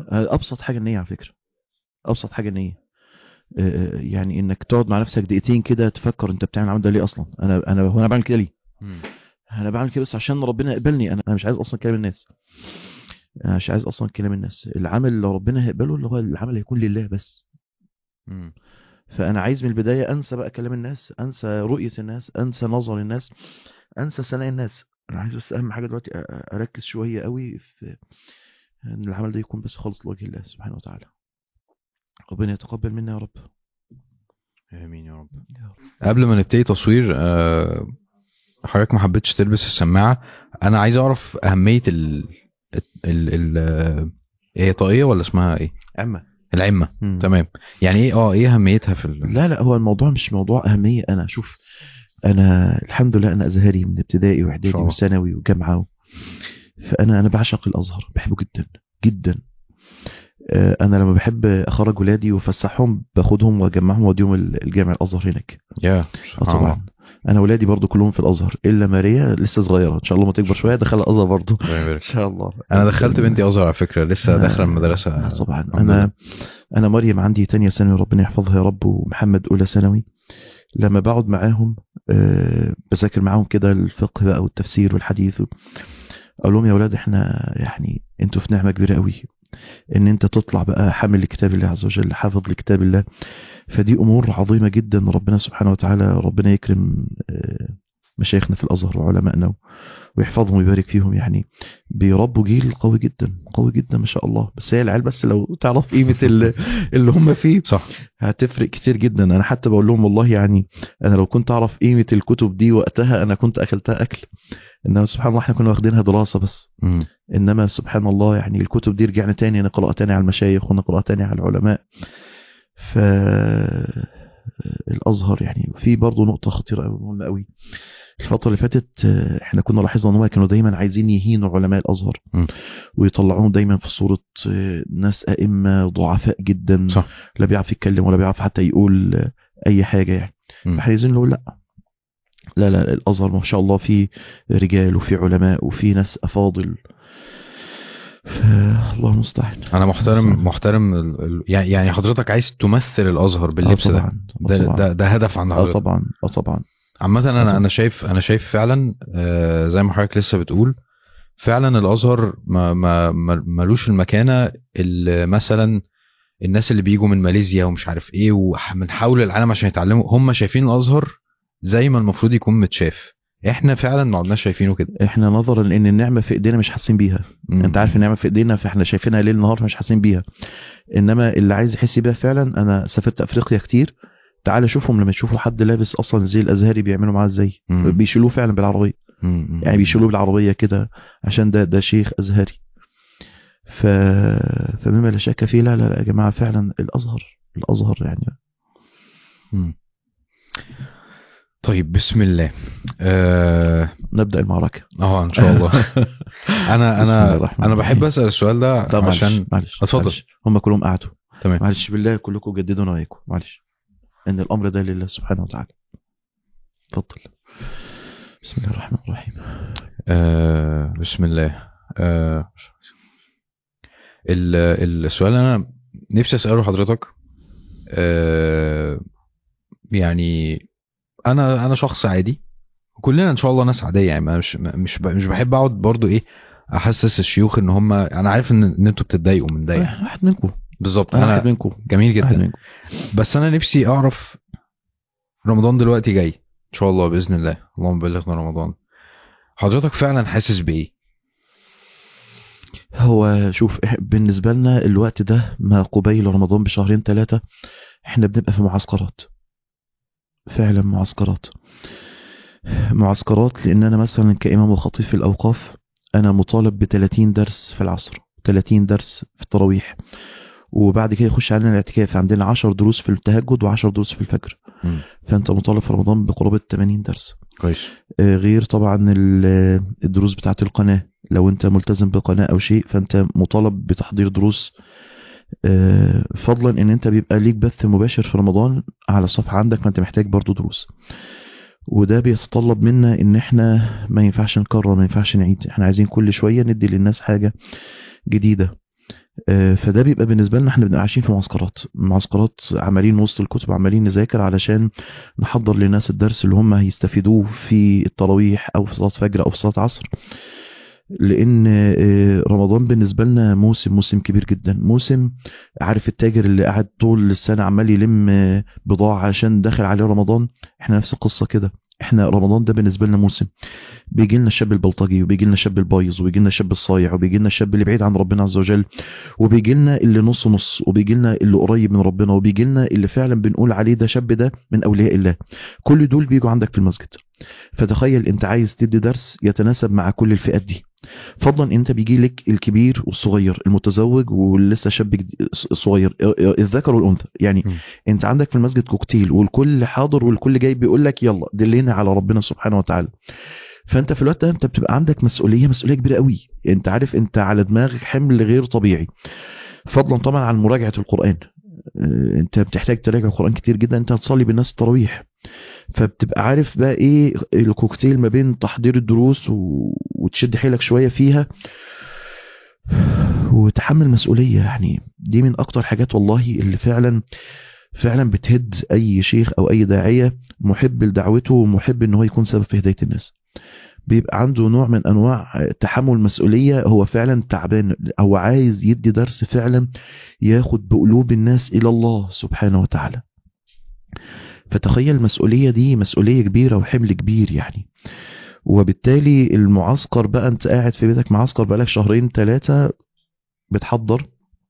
ابسط حاجه النيه على فكره ابسط حاجه النيه آه، يعني انك تقعد مع نفسك دقيقتين كده تفكر انت بتعمل العمل ده ليه اصلا انا انا هو انا بعمل كده ليه مم. انا بعمل كده بس عشان ربنا يقبلني انا انا مش عايز اصلا كلام الناس انا مش عايز اصلا كلام الناس العمل اللي ربنا هيقبله اللي هو العمل هيكون لله بس مم. فانا عايز من البدايه انسى بقى كلام الناس انسى رؤيه الناس انسى نظر الناس انسى ثناء الناس انا عايز بس اهم حاجه دلوقتي أ- أ- اركز شويه قوي في ان العمل ده يكون بس خالص لوجه الله سبحانه وتعالى ربنا يتقبل منا يا رب امين يا رب يا رب قبل ما نبتدي تصوير آه، حضرتك ما حبيتش تلبس السماعه انا عايز اعرف اهميه ال ال ال آه، هي طاقيه ولا اسمها ايه عمه العمه مم. تمام يعني ايه اه ايه اهميتها في ال... لا لا هو الموضوع مش موضوع أهمية أنا شوف أنا الحمد لله أنا أزهري من ابتدائي إن وإعدادي شاء الله. وثانوي وجامعة و... فأنا أنا بعشق الأزهر بحبه جدا جدا آه، أنا لما بحب أخرج ولادي وأفسحهم باخدهم وأجمعهم وأوديهم ال- الجامع الأزهر هناك يا آه سبحان الله. طبعا أنا ولادي برضو كلهم في الأزهر إلا ماريا لسه صغيرة إن شاء الله ما تكبر شوية دخل الأزهر برضو ربنا إن يبارك. شاء الله انا دخلت بنتي ازهر على فكره لسه آه، داخله المدرسه آه، طبعا الحمد انا لله. انا مريم عندي تانية ثانوي ربنا يحفظها يا رب ومحمد اولى ثانوي لما بقعد معاهم آه، بذاكر معاهم كده الفقه بقى والتفسير والحديث و- اقول لهم يا اولاد احنا يعني انتوا في نعمه كبيره قوي ان انت تطلع بقى حامل لكتاب الله عز وجل حافظ لكتاب الله فدي امور عظيمه جدا ربنا سبحانه وتعالى ربنا يكرم آه، مشايخنا في الازهر وعلمائنا ويحفظهم ويبارك فيهم يعني بيربوا جيل قوي جدا قوي جدا ما شاء الله بس هي العيال بس لو تعرف قيمه ال- اللي هم فيه صح هتفرق كتير جدا انا حتى بقول لهم والله يعني انا لو كنت اعرف قيمه الكتب دي وقتها انا كنت اكلتها اكل انما سبحان الله احنا كنا واخدينها دراسه بس مم. انما سبحان الله يعني الكتب دي رجعنا تاني نقرا تاني على المشايخ ونقرا تاني على العلماء ف الازهر يعني في برضه نقطه خطيره قوي مهمه قوي الفتره اللي فاتت آه، احنا كنا لاحظنا ان هم كانوا دايما عايزين يهينوا علماء الازهر م. ويطلعوهم دايما في صوره آه، ناس ائمه ضعفاء جدا صح. لا بيعرف يتكلم ولا بيعرف حتى يقول آه، اي حاجه يعني م. احنا عايزين نقول لا لا لا الازهر ما شاء الله فيه رجال وفي علماء وفي ناس افاضل ف- الله المستعان انا محترم صح. محترم ال... ال- يعني يعني حضرتك عايز تمثل الازهر باللبس آه ده طبعا ده, آه طبعا ده ده هدف عند اه حضرتك طبعا اه طبعا عامة انا طبعا. انا شايف انا شايف فعلا آه، زي ما حضرتك لسه بتقول فعلا الازهر ما ما ما- ملوش المكانة اللي مثلا الناس اللي بيجوا من ماليزيا ومش عارف ايه ومن حول العالم عشان يتعلموا هم شايفين الازهر زي ما المفروض يكون متشاف احنا فعلا ما عدناش شايفينه كده احنا نظرا لان النعمه في ايدينا مش حاسين بيها مم. انت عارف النعمه في ايدينا فاحنا شايفينها ليل نهار فمش حاسين بيها انما اللي عايز يحس بيها فعلا انا سافرت افريقيا كتير تعال شوفهم لما يشوفوا حد لابس اصلا زي الازهري بيعملوا معاه ازاي مم. بيشيلوه فعلا بالعربيه مم. يعني بيشيلوه بالعربيه كده عشان ده ده شيخ ازهري ف فمما لا شك فيه لا لا لا يا جماعه فعلا الازهر الازهر يعني مم. طيب بسم الله اه نبدا المعركه آه، ان شاء الله انا بسم الله انا الرحمن انا بحب الرحيم. اسال السؤال ده طب معلش عشان معلش اتفضل. معلش. هم كلهم قعدوا تمام معلش بالله كلكم جددوا نواياكم معلش ان الامر ده لله سبحانه وتعالى اتفضل بسم الله الرحمن الرحيم آه بسم الله آه ال- السؤال اللي انا نفسي اساله لحضرتك آه يعني انا انا شخص عادي كلنا ان شاء الله ناس عاديه يعني ما مش مش ب- مش بحب اقعد برضو ايه احسس الشيوخ ان هم انا عارف ان ان انتوا بتتضايقوا من ده يعني. واحد واحد منكم بالظبط انا واحد انا منكم جميل واحد جدا منكم بس انا نفسي اعرف رمضان دلوقتي جاي ان شاء الله باذن الله اللهم بلغنا رمضان حضرتك فعلا حاسس بايه هو شوف إح- بالنسبه لنا الوقت ده ما قبيل رمضان بشهرين ثلاثه احنا بنبقى في معسكرات فعلا معسكرات معسكرات لان انا مثلا كامام وخطيب في الاوقاف انا مطالب ب 30 درس في العصر 30 درس في التراويح وبعد كده يخش علينا الاعتكاف عندنا 10 دروس في التهجد و10 دروس في الفجر مم. فانت مطالب في رمضان بقرابه 80 درس كويس آه، غير طبعا ال- الدروس بتاعت القناه لو انت ملتزم بقناه او شيء فانت مطالب بتحضير دروس آه، فضلا ان انت بيبقى ليك بث مباشر في رمضان على الصفحه عندك فانت محتاج برضو دروس وده بيتطلب منا ان احنا ما ينفعش نكرر ما ينفعش نعيد احنا عايزين كل شويه ندي للناس حاجه جديده آه، فده بيبقى بالنسبه لنا احنا بنبقى عايشين في معسكرات معسكرات عمالين وسط الكتب عمالين نذاكر علشان نحضر للناس الدرس اللي هم هيستفيدوه في التراويح او في صلاه فجر او في صلاه عصر لان آه، رمضان بالنسبه لنا موسم موسم كبير جدا موسم عارف التاجر اللي قاعد طول السنه عمال يلم آه، بضاعه عشان داخل عليه رمضان احنا نفس القصه كده احنا رمضان ده بالنسبه لنا موسم بيجي لنا الشاب البلطجي وبيجي لنا الشاب البايظ وبيجي لنا الشاب الصايع وبيجي لنا الشاب اللي بعيد عن ربنا عز وجل وبيجي لنا اللي نص نص وبيجي لنا اللي قريب من ربنا وبيجي لنا اللي فعلا بنقول عليه ده شاب ده من اولياء الله كل دول بيجوا عندك في المسجد فتخيل انت عايز تدي درس يتناسب مع كل الفئات دي فضلا انت بيجي لك الكبير والصغير المتزوج واللسه شاب جديد- صغير الذكر والانثى يعني م. انت عندك في المسجد كوكتيل والكل حاضر والكل جاي بيقول لك يلا دلينا على ربنا سبحانه وتعالى فانت في الوقت ده انت بتبقى عندك مسؤوليه مسؤوليه كبيره قوي انت عارف انت على دماغك حمل غير طبيعي فضلا طبعا عن مراجعه القران اه، انت بتحتاج تراجع القران كتير جدا انت هتصلي بالناس التراويح فبتبقى عارف بقى ايه الكوكتيل ما بين تحضير الدروس و... وتشد حيلك شويه فيها وتحمل مسؤوليه يعني دي من اكتر حاجات والله اللي فعلا فعلا بتهد اي شيخ او اي داعيه محب لدعوته ومحب ان هو يكون سبب في هدايه الناس بيبقى عنده نوع من انواع تحمل مسؤوليه هو فعلا تعبان هو عايز يدي درس فعلا ياخد بقلوب الناس الى الله سبحانه وتعالى فتخيل المسؤوليه دي مسؤوليه كبيره وحمل كبير يعني وبالتالي المعسكر بقى انت قاعد في بيتك معسكر بقالك شهرين ثلاثه بتحضر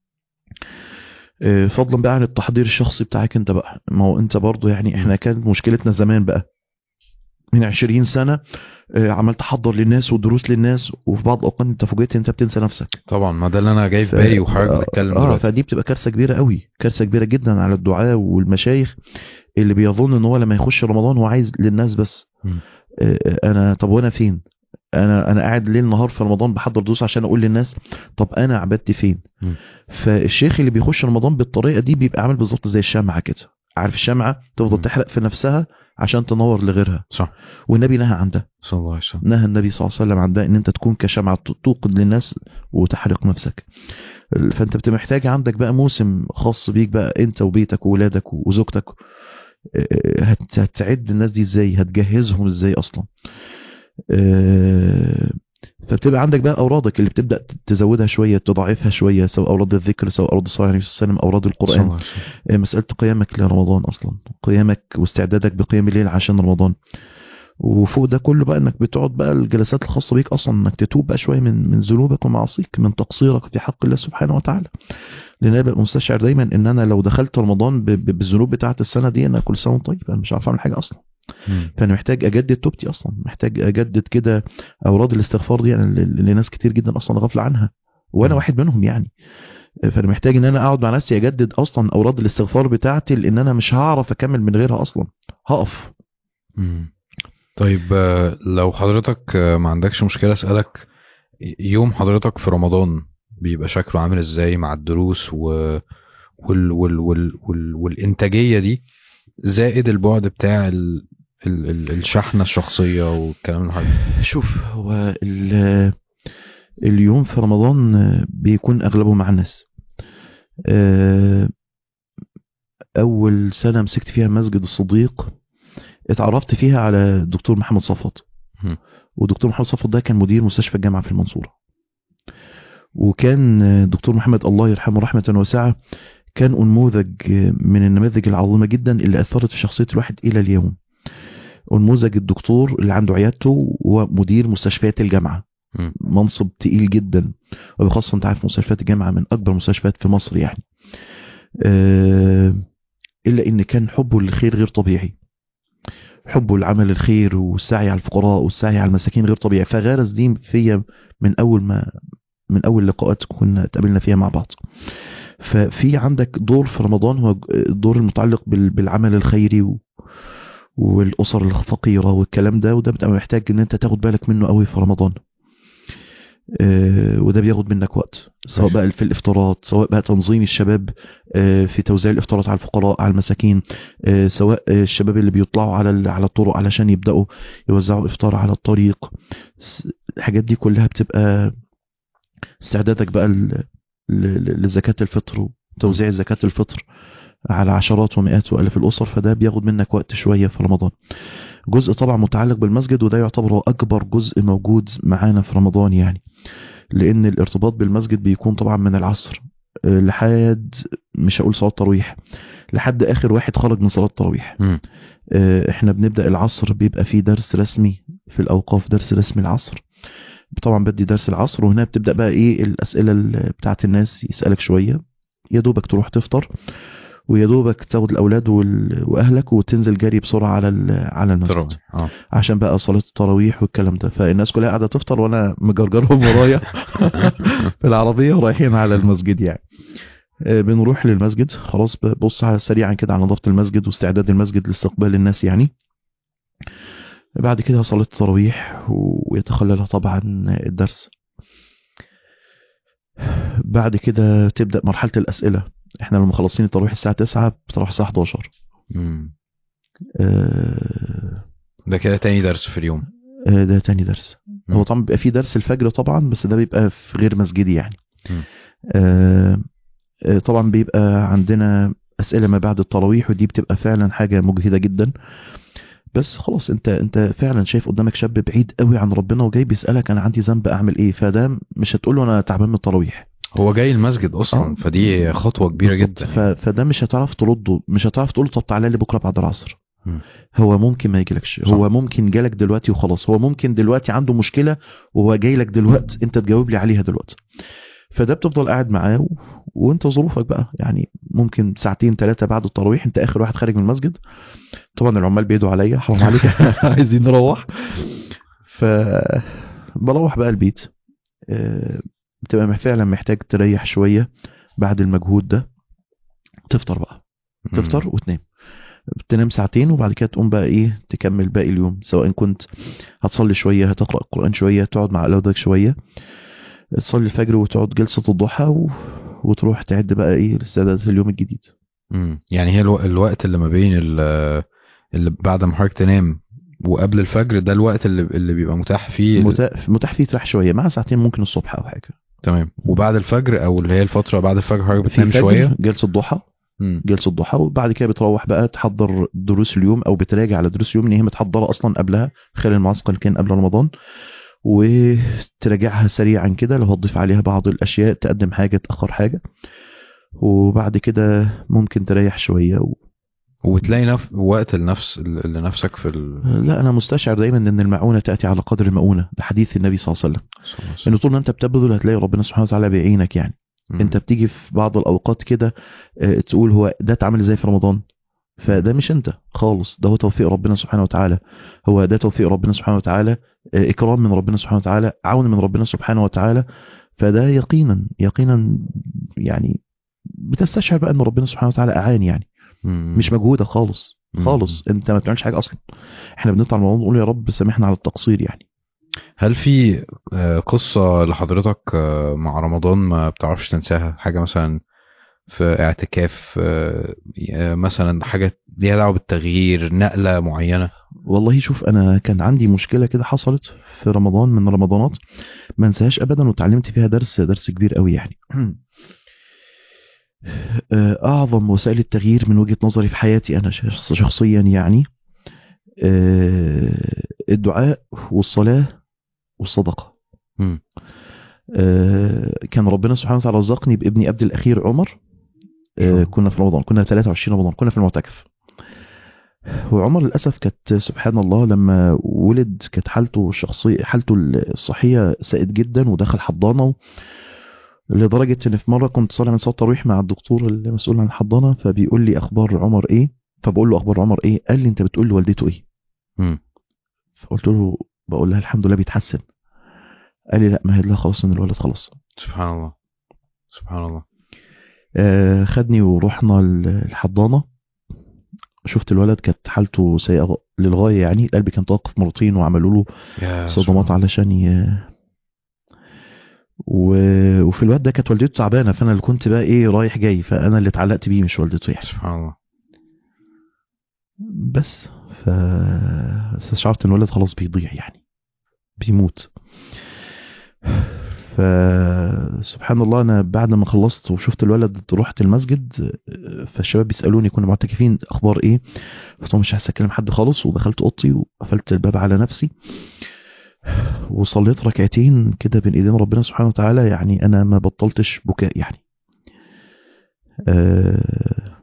آه، فضلا بقى عن التحضير الشخصي بتاعك انت بقى ما هو انت برضو يعني احنا كانت مشكلتنا زمان بقى من 20 سنه آه، عمال تحضر للناس ودروس للناس وفي بعض الاوقات انت فوجئت انت بتنسى نفسك طبعا ما ده اللي انا جاي في ف- بالي وحضرتك اه بتتكلم آه، دلوقتي فدي بتبقى كارثه كبيره قوي كارثه كبيره جدا على الدعاة والمشايخ اللي بيظن ان هو لما يخش رمضان هو عايز للناس بس مم. آه، آه، انا طب وانا فين انا انا قاعد ليل نهار في رمضان بحضر دروس عشان اقول للناس طب انا عبادتي فين مم. فالشيخ اللي بيخش رمضان بالطريقه دي بيبقى عامل بالظبط زي الشمعه كده عارف الشمعه تفضل مم. تحرق في نفسها عشان تنور لغيرها صح والنبي نهى عن ده صلى الله عليه وسلم نهى النبي صلى الله عليه وسلم عن ده ان انت تكون كشمعة توقد للناس وتحرق نفسك فانت بتبقى محتاج عندك بقى موسم خاص بيك بقى انت وبيتك وولادك وزوجتك آه، هت- هتساعد الناس دي ازاي هتجهزهم ازاي اصلا آه، فبتبقى عندك بقى اورادك اللي بتبدا تزودها شويه تضاعفها شويه سواء اوراد الذكر سواء اوراد الصلاه عليه وسلم اوراد صلى القران الله عليه وسلم. آه، مسألة قيامك لرمضان أصلا قيامك واستعدادك بقيام الليل عشان رمضان وفوق ده كله بقى انك بتقعد بقى الجلسات الخاصة بيك اصلا انك تتوب بقى شوية من من ذنوبك ومعاصيك من تقصيرك في حق الله سبحانه وتعالى لان انا ببقى مستشعر دايما ان انا لو دخلت رمضان ب- ب- بالذنوب بتاعت السنة دي انا كل سنة وأنت طيب انا مش عارف اعمل حاجة اصلا مم. فانا محتاج اجدد توبتي اصلا محتاج اجدد كده اوراد الاستغفار دي يعني اللي اللي ناس كتير جدا اصلا غافله عنها وانا مم. واحد منهم يعني فانا محتاج ان انا اقعد مع نفسي اجدد اصلا اوراد الاستغفار بتاعتي لان انا مش هعرف اكمل من غيرها اصلا هقف مم. طيب آه، لو حضرتك آه، ما عندكش مشكلة اسألك يوم حضرتك في رمضان بيبقى شكله عامل ازاي مع الدروس و... وال... وال... وال... وال... والانتاجية دي زائد البعد بتاع ال... ال... ال... الشحنة الشخصية والكلام الحاجة شوف هو ال- اليوم في رمضان بيكون اغلبه مع الناس آه، اول سنه مسكت فيها مسجد الصديق اتعرفت فيها على الدكتور محمد صفوت مم. ودكتور محمد صفوت ده كان مدير مستشفى الجامعه في المنصوره وكان الدكتور محمد الله يرحمه رحمه واسعه كان نموذج من النماذج العظيمه جدا اللي اثرت في شخصيه الواحد الى اليوم نموذج الدكتور اللي عنده عيادته ومدير مستشفيات الجامعه مم. منصب تقيل جدا وبخاصة انت عارف مستشفيات الجامعة من اكبر المستشفيات في مصر يعني آه، الا ان كان حبه للخير غير طبيعي حبه لعمل الخير والسعي على الفقراء والسعي على المساكين غير طبيعي فغرس دي فيا من اول ما من اول لقاءات كنا اتقابلنا فيها مع بعض ففي عندك دور في رمضان هو الدور المتعلق بال- بالعمل الخيري و والاسر الفقيره والكلام ده وده بتبقى محتاج ان انت تاخد بالك منه قوي في رمضان آه، وده بياخد منك وقت سواء ماشي. بقى في الافطارات سواء بقى تنظيم الشباب آه، في توزيع الافطارات على الفقراء على المساكين آه، سواء آه، الشباب اللي بيطلعوا على ال- على الطرق علشان يبداوا يوزعوا افطار على الطريق س- الحاجات دي كلها بتبقى استعدادك بقى ل- ل- ل- لزكاه الفطر وتوزيع زكاه الفطر على عشرات ومئات والاف الاسر فده بياخد منك وقت شويه في رمضان جزء طبعا متعلق بالمسجد وده يعتبر هو اكبر جزء موجود معانا في رمضان يعني لان الارتباط بالمسجد بيكون طبعا من العصر آه، لحد مش هقول صلاه تراويح لحد اخر واحد خرج من صلاه تراويح مم. آه، احنا بنبدا العصر بيبقى فيه درس رسمي في الاوقاف درس رسمي العصر طبعا بدي درس العصر وهنا بتبدا بقى ايه الاسئله ال- بتاعت الناس يسالك شويه يا دوبك تروح تفطر ويا دوبك تاخد الاولاد وال- واهلك وتنزل جري بسرعه على ال- على المسجد تراويح اه عشان بقى صلاه التراويح والكلام ده فالناس كلها قاعده تفطر وانا مجرجرهم ورايا في العربيه ورايحين على المسجد يعني آه، بنروح للمسجد خلاص ببص على سريعا كده على نظافه المسجد واستعداد المسجد لاستقبال الناس يعني بعد كده صلاة التراويح ويتخللها طبعا الدرس بعد كده تبدأ مرحلة الأسئلة احنا لما مخلصين التراويح الساعة 9 بتروح الساعة 11 مم. آه، ده كده تاني درس في اليوم آه، ده تاني درس مم. هو طبعا بيبقى فيه درس الفجر طبعا بس ده بيبقى في غير مسجدي يعني مم. آه، آه، طبعا بيبقى عندنا أسئلة ما بعد التراويح ودي بتبقى فعلا حاجة مجهدة جدا بس خلاص انت انت فعلا شايف قدامك شاب بعيد قوي عن ربنا وجاي بيسألك انا عندي ذنب اعمل ايه فده مش هتقول له انا تعبان من التراويح هو جاي المسجد اصلا آه. فدي خطوه كبيره بالظبط. جدا ف... فده مش هتعرف ترده مش هتعرف تقول له طب تعالى لي بكره بعد العصر مم. هو ممكن ما يجيلكش صح. هو ممكن جالك دلوقتي وخلاص هو ممكن دلوقتي عنده مشكله وهو جاي لك دلوقتي انت تجاوب لي عليها دلوقتي فده بتفضل قاعد معاه و... وانت ظروفك بقى يعني ممكن ساعتين ثلاثه بعد التراويح انت اخر واحد خارج من المسجد طبعا العمال بيدوا عليا حرام عليك عايزين نروح ف بروح بقى البيت آه، بتبقى فعلا محتاج تريح شويه بعد المجهود ده تفطر بقى مم. تفطر وتنام تنام ساعتين وبعد كده تقوم بقى ايه تكمل باقي اليوم سواء كنت هتصلي شويه هتقرا القران شويه تقعد مع اولادك شويه تصلي الفجر وتقعد جلسه الضحى و... وتروح تعد بقى ايه لاستعدادات اليوم الجديد مم. يعني هي الو... الوقت اللي ما بين ال- اللي بعد ما حضرتك تنام وقبل الفجر ده الوقت اللي, اللي بيبقى متاح فيه ال- متاح, متاح فيه تريح شويه مع ساعتين ممكن الصبح او حاجه تمام وبعد الفجر او اللي هي الفتره بعد الفجر حضرتك في بتنام فجر، شويه جلسه ضحى مم. جلسه ضحى وبعد كده بتروح بقى تحضر دروس اليوم او بتراجع على دروس اليوم ان هي متحضره اصلا قبلها خلال المعسكر اللي كان قبل رمضان وتراجعها سريعا كده لو هتضيف عليها بعض الاشياء تقدم حاجه تاخر حاجه وبعد كده ممكن تريح شويه و... وتلاقي نف... وقت لنفس لنفسك في ال... لا انا مستشعر دايما ان المعونه تاتي على قدر المؤونه ده حديث النبي صلى الله عليه وسلم انه طول ما انت بتبذل هتلاقي ربنا سبحانه وتعالى بيعينك يعني مم. انت بتيجي في بعض الاوقات كده آه، تقول هو ده اتعمل ازاي في رمضان فده مش انت خالص ده هو توفيق ربنا سبحانه وتعالى هو ده توفيق ربنا سبحانه وتعالى آه، اكرام من ربنا سبحانه وتعالى عون من ربنا سبحانه وتعالى فده يقينا يقينا يعني بتستشعر بقى ان ربنا سبحانه وتعالى اعان يعني مم. مش مجهوده خالص مم. خالص انت ما بتعملش حاجه اصلا احنا بنطلع من رمضان نقول يا رب سامحنا على التقصير يعني هل في آه، قصة لحضرتك آه، مع رمضان ما بتعرفش تنساها حاجة مثلا في اعتكاف آه، آه، مثلا حاجة ليها دعوة بالتغيير نقلة معينة والله شوف انا كان عندي مشكله كده حصلت في رمضان من رمضانات ما انساهاش ابدا وتعلمت فيها درس درس كبير قوي يعني آه، اعظم وسائل التغيير من وجهه نظري في حياتي انا شخص- شخصيا يعني آه، الدعاء والصلاه والصدقه مم. آه، كان ربنا سبحانه وتعالى رزقني بابني ابدي الاخير عمر آه، آه. كنا في رمضان كنا 23 رمضان كنا في المعتكف وعمر للاسف كانت سبحان الله لما ولد كانت حالته الشخصيه حالته الصحيه سائد جدا ودخل حضانه و- لدرجه ان في مره كنت صالح من صلاه التراويح مع الدكتور المسؤول عن الحضانه فبيقول لي اخبار عمر ايه فبقول له اخبار عمر ايه قال لي انت بتقول لوالدته ايه مم. فقلت له بقول لها الحمد لله بيتحسن قال لي لا ما هي لها خلاص ان الولد خلاص سبحان الله سبحان الله آه، خدني ورحنا ال- الحضانه شفت الولد كانت حالته سيئه للغايه يعني القلب كان توقف مرتين وعملوا له يا صدمات سبحان علشان ي... و... وفي الوقت ده كانت والدته تعبانه فانا اللي كنت بقى ايه رايح جاي فانا اللي اتعلقت بيه مش والدته يعني سبحان الله بس ف استشعرت ان الولد خلاص بيضيع يعني بيموت فسبحان الله انا بعد ما خلصت وشفت الولد رحت المسجد فالشباب بيسالوني كنا معتكفين اخبار ايه قلت لهم مش عايز اكلم حد خالص ودخلت اوضتي وقفلت الباب على نفسي وصليت ركعتين كده بين ايدين ربنا سبحانه وتعالى يعني انا ما بطلتش بكاء يعني آه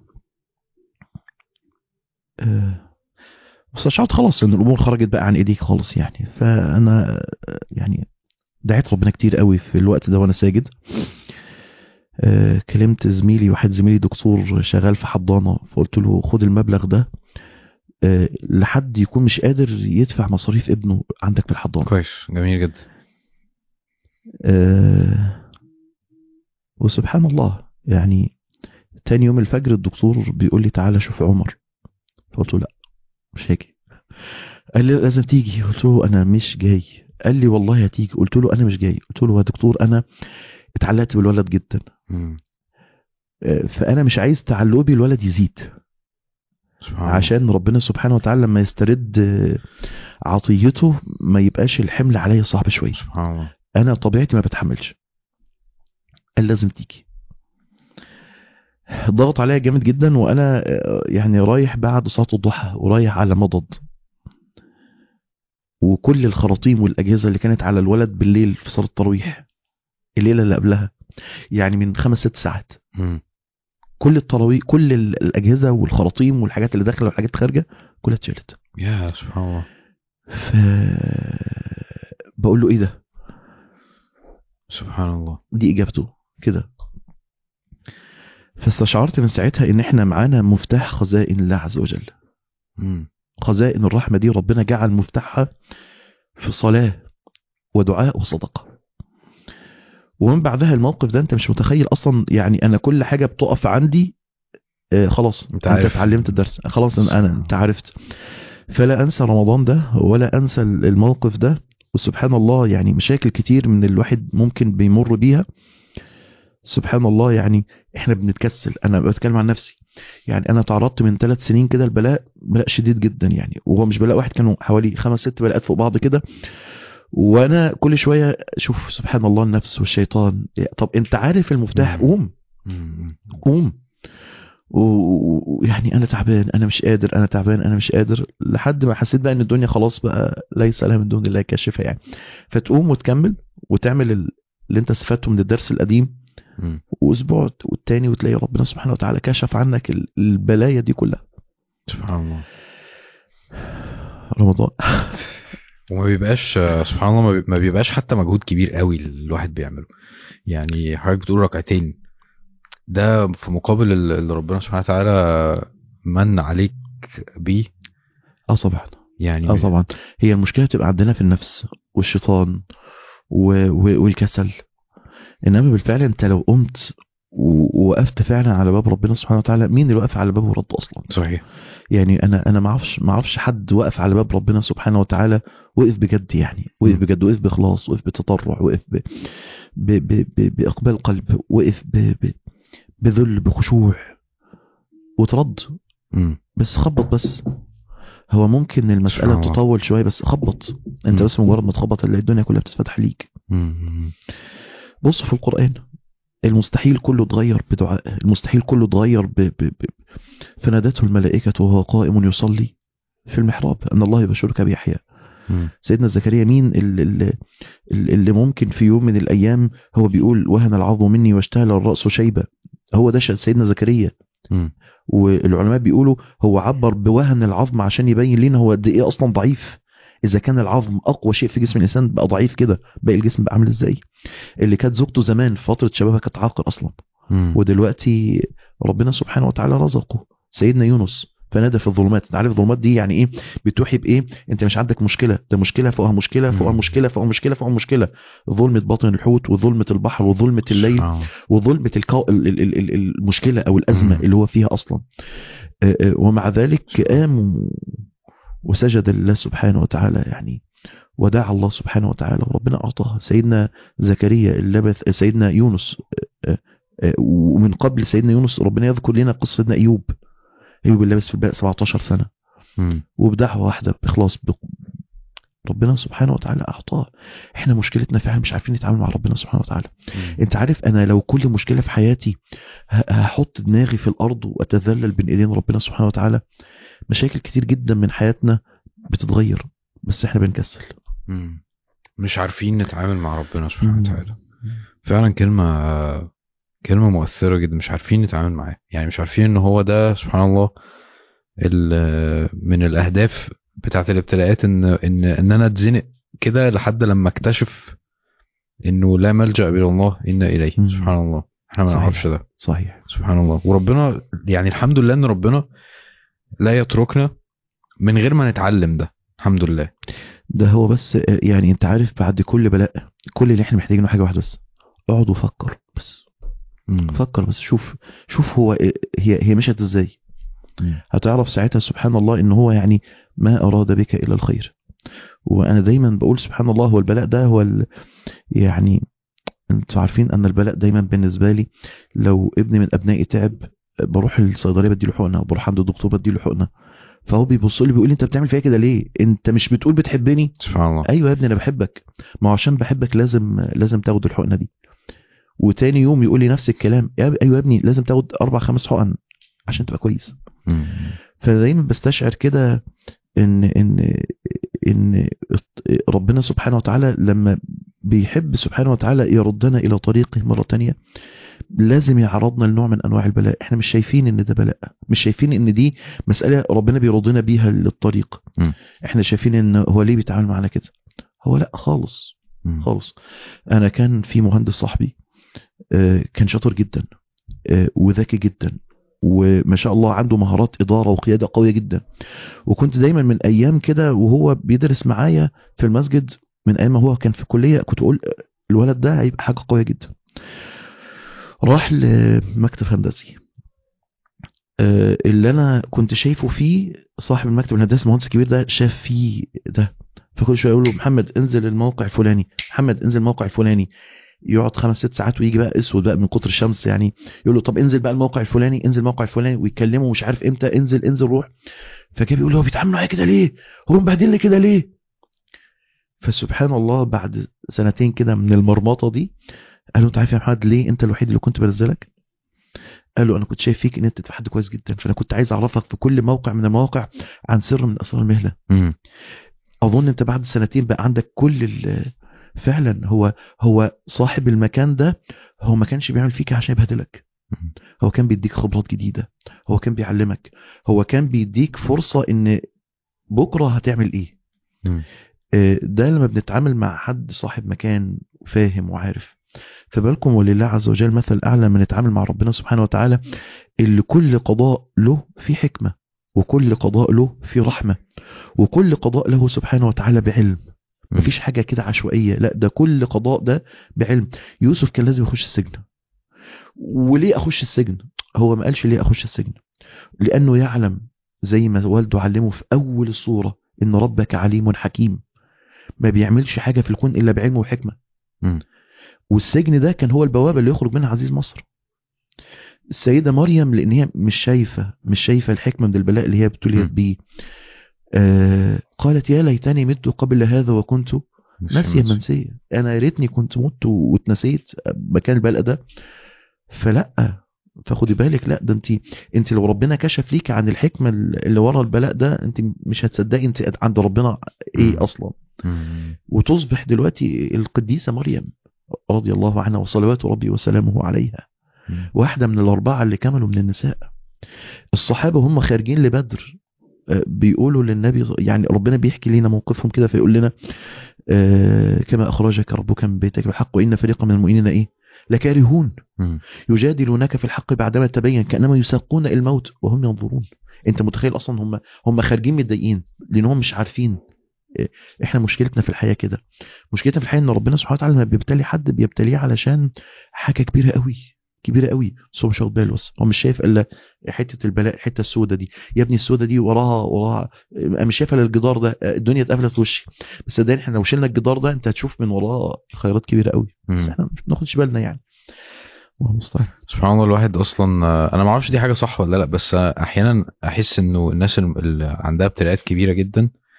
آه بس شعرت خلاص ان الامور خرجت بقى عن ايديك خالص يعني فانا آه، يعني دعيت ربنا كتير قوي في الوقت ده وانا ساجد آه، كلمت زميلي واحد زميلي دكتور شغال في حضانه فقلت له خد المبلغ ده آه، لحد يكون مش قادر يدفع مصاريف ابنه عندك في الحضانه كويس جميل جدا آه، وسبحان الله يعني تاني يوم الفجر الدكتور بيقول لي تعالى شوف عمر فقلت له لا مش هاجي قال لي لازم تيجي قلت له انا مش جاي قال لي والله هتيجي قلت له انا مش جاي قلت له يا دكتور انا اتعلقت بالولد جدا مم. آه، فانا مش عايز تعلقي بالولد يزيد سبحان الله. عشان ربنا سبحانه وتعالى لما يسترد آه، عطيته ما يبقاش الحمل عليا صعب شويه سبحان الله انا طبيعتي ما بتحملش قال لازم تيجي ضغط عليا جامد جدا وانا آه، يعني رايح بعد صلاه الضحى ورايح على مضض وكل الخراطيم والاجهزه اللي كانت على الولد بالليل في صلاه التراويح الليله اللي قبلها يعني من خمس ست ساعات مم. كل التراويح كل ال- الاجهزه والخراطيم والحاجات اللي داخله والحاجات خارجه كلها اتشالت يا سبحان الله ف بقول له ايه ده سبحان الله دي اجابته كده فاستشعرت من ساعتها ان احنا معانا مفتاح خزائن الله عز وجل مم. خزائن الرحمه دي ربنا جعل مفتاحها في صلاه ودعاء وصدقه ومن بعدها الموقف ده انت مش متخيل اصلا يعني انا كل حاجه بتقف عندي آه خلاص انت انت, عارف. انت اتعلمت الدرس خلاص انا, أنا انت عرفت فلا انسى رمضان ده ولا انسى الموقف ده وسبحان الله يعني مشاكل كتير من الواحد ممكن بيمر بيها سبحان الله يعني احنا بنتكسل انا بتكلم عن نفسي يعني انا تعرضت من ثلاث سنين كده البلاء بلاء شديد جدا يعني وهو مش بلاء واحد كانوا حوالي خمس ست بلاءات فوق بعض كده وانا كل شويه شوف سبحان الله النفس والشيطان طب انت عارف المفتاح مم. قوم مم. قوم و- ويعني انا تعبان انا مش قادر انا تعبان انا مش قادر لحد ما حسيت بقى ان الدنيا خلاص بقى ليس لها من دون الله كاشفه يعني فتقوم وتكمل وتعمل ال- اللي انت استفدته من الدرس القديم مم. واسبوع والتاني وتلاقي ربنا سبحانه وتعالى كشف عنك ال- البلايا دي كلها سبحان الله رمضان وما بيبقاش سبحان الله ما بي- ما بيبقاش حتى مجهود كبير قوي الواحد بيعمله يعني حضرتك بتقول ركعتين ده في مقابل ال- اللي ربنا سبحانه وتعالى من عليك بيه اه طبعا يعني اه طبعا هي المشكله تبقى عندنا في النفس والشيطان و... و... والكسل انما بالفعل انت لو قمت و- ووقفت فعلا على باب ربنا سبحانه وتعالى مين اللي واقف على بابه ورد اصلا صحيح يعني انا انا ما اعرفش ما اعرفش حد وقف على باب ربنا سبحانه وتعالى وقف بجد يعني وقف م. بجد وقف باخلاص وقف بتضرع وقف ب... ب... ب... ب... باقبال قلب وقف ب... ب... بذل بخشوع وترد مم. بس خبط بس هو ممكن المسألة سبحان الله. تطول شوية بس خبط انت م. بس مجرد ما تخبط تلاقي الدنيا كلها بتتفتح ليك مم. بص في القرآن المستحيل كله اتغير بدعاء المستحيل كله اتغير ب... ب... ب... فنادته الملائكة وهو قائم يصلي في المحراب أن الله يبشرك بيحيى مم. سيدنا زكريا مين اللي, اللي, اللي ممكن في يوم من الأيام هو بيقول وهن العظم مني واشتهل الرأس شيبة هو ده سيدنا زكريا مم. والعلماء بيقولوا هو عبر بوهن العظم عشان يبين لنا هو قد ايه اصلا ضعيف اذا كان العظم اقوى شيء في جسم الانسان بقى ضعيف كده باقي الجسم بقى عامل ازاي اللي كانت زوجته زمان في فتره شبابها كانت عاقر اصلا مم. ودلوقتي ربنا سبحانه وتعالى رزقه سيدنا يونس فنادى في الظلمات انت عارف الظلمات دي يعني ايه بتوحي بايه انت مش عندك مشكله ده مشكله فوقها مشكله فوقها مم. مشكله فوقها مشكله فوقها مشكله ظلمه بطن الحوت وظلمه البحر وظلمه الليل سبحان الله. وظلمة الكو... ال- ال- ال- ال- المشكلة أو الأزمة مم. اللي هو فيها أصلا آه، آه، ومع ذلك قام و- وسجد لله سبحانه وتعالى يعني ودعا الله سبحانه وتعالى وربنا أعطاها سيدنا زكريا اللي لبث سيدنا يونس آه، آه، ومن قبل سيدنا يونس ربنا يذكر لنا قصة سيدنا أيوب أيوب اللي لبث في الباء 17 سنة مم. وبدعوة واحدة بإخلاص ب- ربنا سبحانه وتعالى اعطاه احنا مشكلتنا فعلا مش عارفين نتعامل مع ربنا سبحانه وتعالى انت عارف انا لو كل مشكله في حياتي ه- هحط دماغي في الارض واتذلل بين ايدين ربنا سبحانه وتعالى مشاكل كتير جدا من حياتنا بتتغير بس احنا بنكسل مم. مش عارفين نتعامل مع ربنا سبحانه مم. وتعالى فعلا كلمة كلمة مؤثرة جدا مش عارفين نتعامل معاه يعني مش عارفين ان هو ده سبحان الله ال- من الاهداف بتاعت الابتلاءات ان ان ان انا اتزنق كده لحد لما اكتشف انه لا ملجأ الى الله الا اليه مم. سبحان الله احنا ما صحيح. نعرفش ده صحيح سبحان الله وربنا يعني الحمد لله ان ربنا لا يتركنا من غير ما نتعلم ده الحمد لله ده هو بس آه، يعني انت عارف بعد كل بلاء كل اللي احنا محتاجينه حاجه واحده بس اقعد وفكر بس فكر بس شوف شوف هو إيه- هي هي مشت ازاي مم. هتعرف ساعتها سبحان الله ان هو يعني ما اراد بك الا الخير وانا دايما بقول سبحان الله هو البلاء ده هو ال... يعني انتوا عارفين ان البلاء دايما بالنسبه لي لو ابني من ابنائي تعب بروح الصيدليه بديله حقنه وبروح عند الدكتور بديله حقنه فهو بيبص لي بيقول لي انت بتعمل فيا كده ليه انت مش بتقول بتحبني سبحان الله ايوه يا ابني انا بحبك ما هو عشان بحبك لازم لازم تاخد الحقنه دي وتاني يوم يقول لي نفس الكلام يا ايوه يا ابني لازم تاخد اربع خمس حقن عشان تبقى كويس مم. فدايما بستشعر كده ان ان ان ربنا سبحانه وتعالى لما بيحب سبحانه وتعالى يردنا الى طريقه مره تانية لازم يعرضنا لنوع من انواع البلاء احنا مش شايفين ان ده بلاء مش شايفين ان دي مساله ربنا بيردنا بيها للطريق م. احنا شايفين ان هو ليه بيتعامل معانا كده هو لا خالص مم. خالص انا كان في مهندس صاحبي آه، كان شاطر جدا آه، وذكي جدا وما شاء الله عنده مهارات اداره وقياده قويه جدا وكنت دايما من ايام كده وهو بيدرس معايا في المسجد من ايام ما هو كان في الكليه كنت اقول الولد ده هيبقى حاجه قويه جدا راح لمكتب هندسي آه، اللي انا كنت شايفه فيه صاحب المكتب الهندسي المهندس الكبير ده شاف فيه ده فكل شويه يقول له محمد انزل الموقع الفلاني محمد انزل الموقع الفلاني يقعد خمس ست ساعات ويجي بقى اسود بقى من كتر الشمس يعني يقول له طب انزل بقى الموقع الفلاني انزل الموقع الفلاني ويكلمه مش عارف امتى انزل انزل روح فكان بيقول له هو بيتعامل معايا كده ليه هو مبهدلني كده ليه فسبحان الله بعد سنتين كده من المرمطه دي قال له انت عارف يا محمد ليه انت الوحيد اللي كنت بنزلك قال له انا كنت شايف فيك ان انت تبقى حد كويس جدا فانا كنت عايز اعرفك في كل موقع من المواقع عن سر من اسرار المهنه مم. اظن انت بعد سنتين بقى عندك كل ال- فعلا هو هو صاحب المكان ده هو ما كانش بيعمل فيك عشان يبهدلك مم. هو كان بيديك خبرات جديده هو كان بيعلمك هو كان بيديك فرصه ان بكره هتعمل ايه مم. آه، ده لما بنتعامل مع حد صاحب مكان فاهم وعارف فبالكم ولله عز وجل مثل اعلى لما نتعامل مع ربنا سبحانه وتعالى اللي كل قضاء له في حكمه وكل قضاء له في رحمه وكل قضاء له سبحانه وتعالى بعلم مم. مفيش حاجه كده عشوائيه لا ده كل قضاء ده بعلم يوسف كان لازم يخش السجن وليه اخش السجن هو ما قالش ليه اخش السجن لانه يعلم زي ما والده علمه في اول الصوره ان ربك عليم حكيم ما بيعملش حاجه في الكون الا بعلم وحكمه مم. والسجن ده كان هو البوابه اللي يخرج منها عزيز مصر السيده مريم لان هي مش شايفه مش شايفه الحكمه من البلاء اللي هي ابتليت مم. بيه آه قالت يا ليتني مت قبل هذا وكنت ناسيا منسيا انا يا ريتني كنت مت واتنسيت مكان البلاء ده فلا فخدي بالك لا ده انت انت لو ربنا كشف ليك عن الحكمه اللي ورا البلاء ده انت مش هتصدقي انت عند ربنا ايه مم. اصلا مم. وتصبح دلوقتي القديسه مريم رضي الله عنها وصلوات ربي وسلامه عليها مم. واحده من الاربعه اللي كملوا من النساء الصحابه هم خارجين لبدر آه، بيقولوا للنبي يعني ربنا بيحكي لنا موقفهم كده فيقول لنا آه، كما اخرجك ربك من بيتك بالحق وان فريقا من المؤمنين ايه لكارهون مم. يجادلونك في الحق بعدما تبين كانما يساقون الموت وهم ينظرون انت متخيل اصلا هم هم خارجين متضايقين لانهم مش عارفين إيه، احنا مشكلتنا في الحياه كده مشكلتنا في الحياه ان ربنا سبحانه وتعالى لما بيبتلي حد بيبتليه علشان حاجه كبيره قوي كبيره قوي بس هو مش واخد باله بس هو مش شايف الا حته البلاء الحته السوداء دي يا ابني السوداء دي وراها وراها انا مش شايف الا الجدار ده الدنيا اتقفلت في وشي بس صدقني احنا لو شلنا الجدار ده انت هتشوف من وراه خيرات كبيره قوي بس مم. احنا مش بناخدش بالنا يعني الله المستعان سبحان الله الواحد اصلا آه، انا ما اعرفش دي حاجه صح ولا لا بس آه، احيانا احس انه الناس الم- اللي عندها ابتلاءات كبيره جدا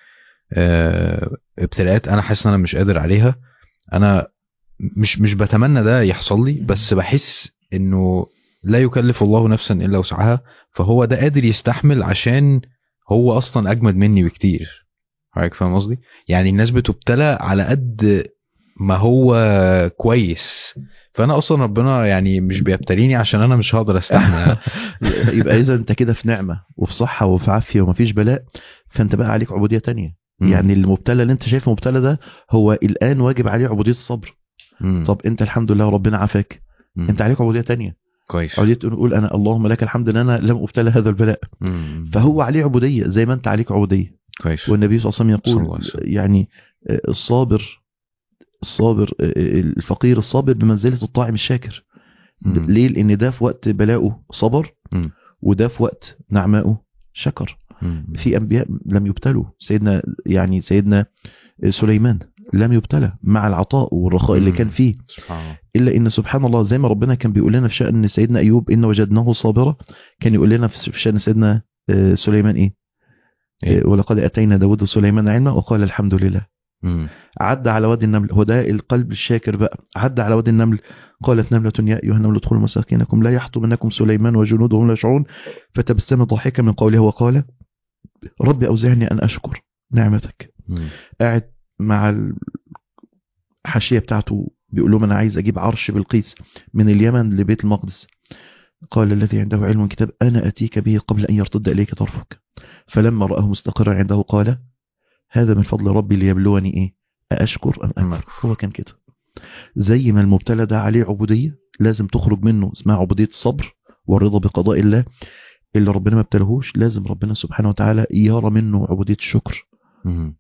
آه، ابتلاءات انا حاسس ان انا مش قادر عليها انا مش مش بتمنى ده يحصل لي بس بحس انه لا يكلف الله نفسا الا وسعها فهو ده قادر يستحمل عشان هو اصلا اجمد مني بكتير حضرتك فاهم قصدي يعني الناس بتبتلى على قد ما هو كويس فانا اصلا ربنا يعني مش بيبتليني عشان انا مش هقدر استحمل يعني. يبقى اذا انت كده في نعمه وفي صحه وفي عافيه ومفيش بلاء فانت بقى عليك عبوديه تانية مم. يعني المبتلى اللي انت شايفه مبتلى ده هو الان واجب عليه عبوديه الصبر مم. طب انت الحمد لله ربنا عافاك مم. انت عليك عبوديه تانية كويس عبوديه تقول انا اللهم لك الحمد ان انا لم ابتلى هذا البلاء مم. فهو عليه عبوديه زي ما انت عليك عبوديه كويس والنبي صلى الله عليه وسلم صلى الله يقول عليه وسلم. يعني آه، الصابر الصابر آه، الفقير الصابر بمنزله الطاعم الشاكر مم. ليه لان ده في وقت بلاؤه صبر مم. وده في وقت نعمائه شكر مم. في انبياء لم يبتلوا سيدنا يعني سيدنا سليمان لم يبتلى مع العطاء والرخاء اللي مم. كان فيه سبحان الله الا ان سبحان الله زي ما ربنا كان بيقول لنا في شان سيدنا ايوب ان وجدناه صابرا كان يقول لنا في شان سيدنا آه، سليمان ايه إيه؟ آه، ولقد اتينا داود سليمان علما وقال الحمد لله مم. عدى على وادي النمل هو ده القلب الشاكر بقى عدى على وادي النمل قالت نملة يا أيها النمل ادخلوا مساكنكم لا يحطمنكم سليمان وجنوده وهم لا يشعرون فتبسم ضاحكا من قوله وقال ربي أوزعني أن أشكر نعمتك مم. قاعد مع الحاشية بتاعته بيقول لهم أنا عايز أجيب عرش بلقيس من اليمن لبيت المقدس قال الذي عنده علم كتاب أنا أتيك به قبل أن يرتد إليك طرفك فلما رآه مستقرا عنده قال هذا من فضل ربي ليبلوني إيه أأشكر أم أم أكفر هو كان كده زي ما المبتلى ده عليه عبودية لازم تخرج منه اسمها عبودية الصبر والرضا بقضاء الله اللي ربنا ما ابتلهوش لازم ربنا سبحانه وتعالى يرى منه عبودية الشكر مم.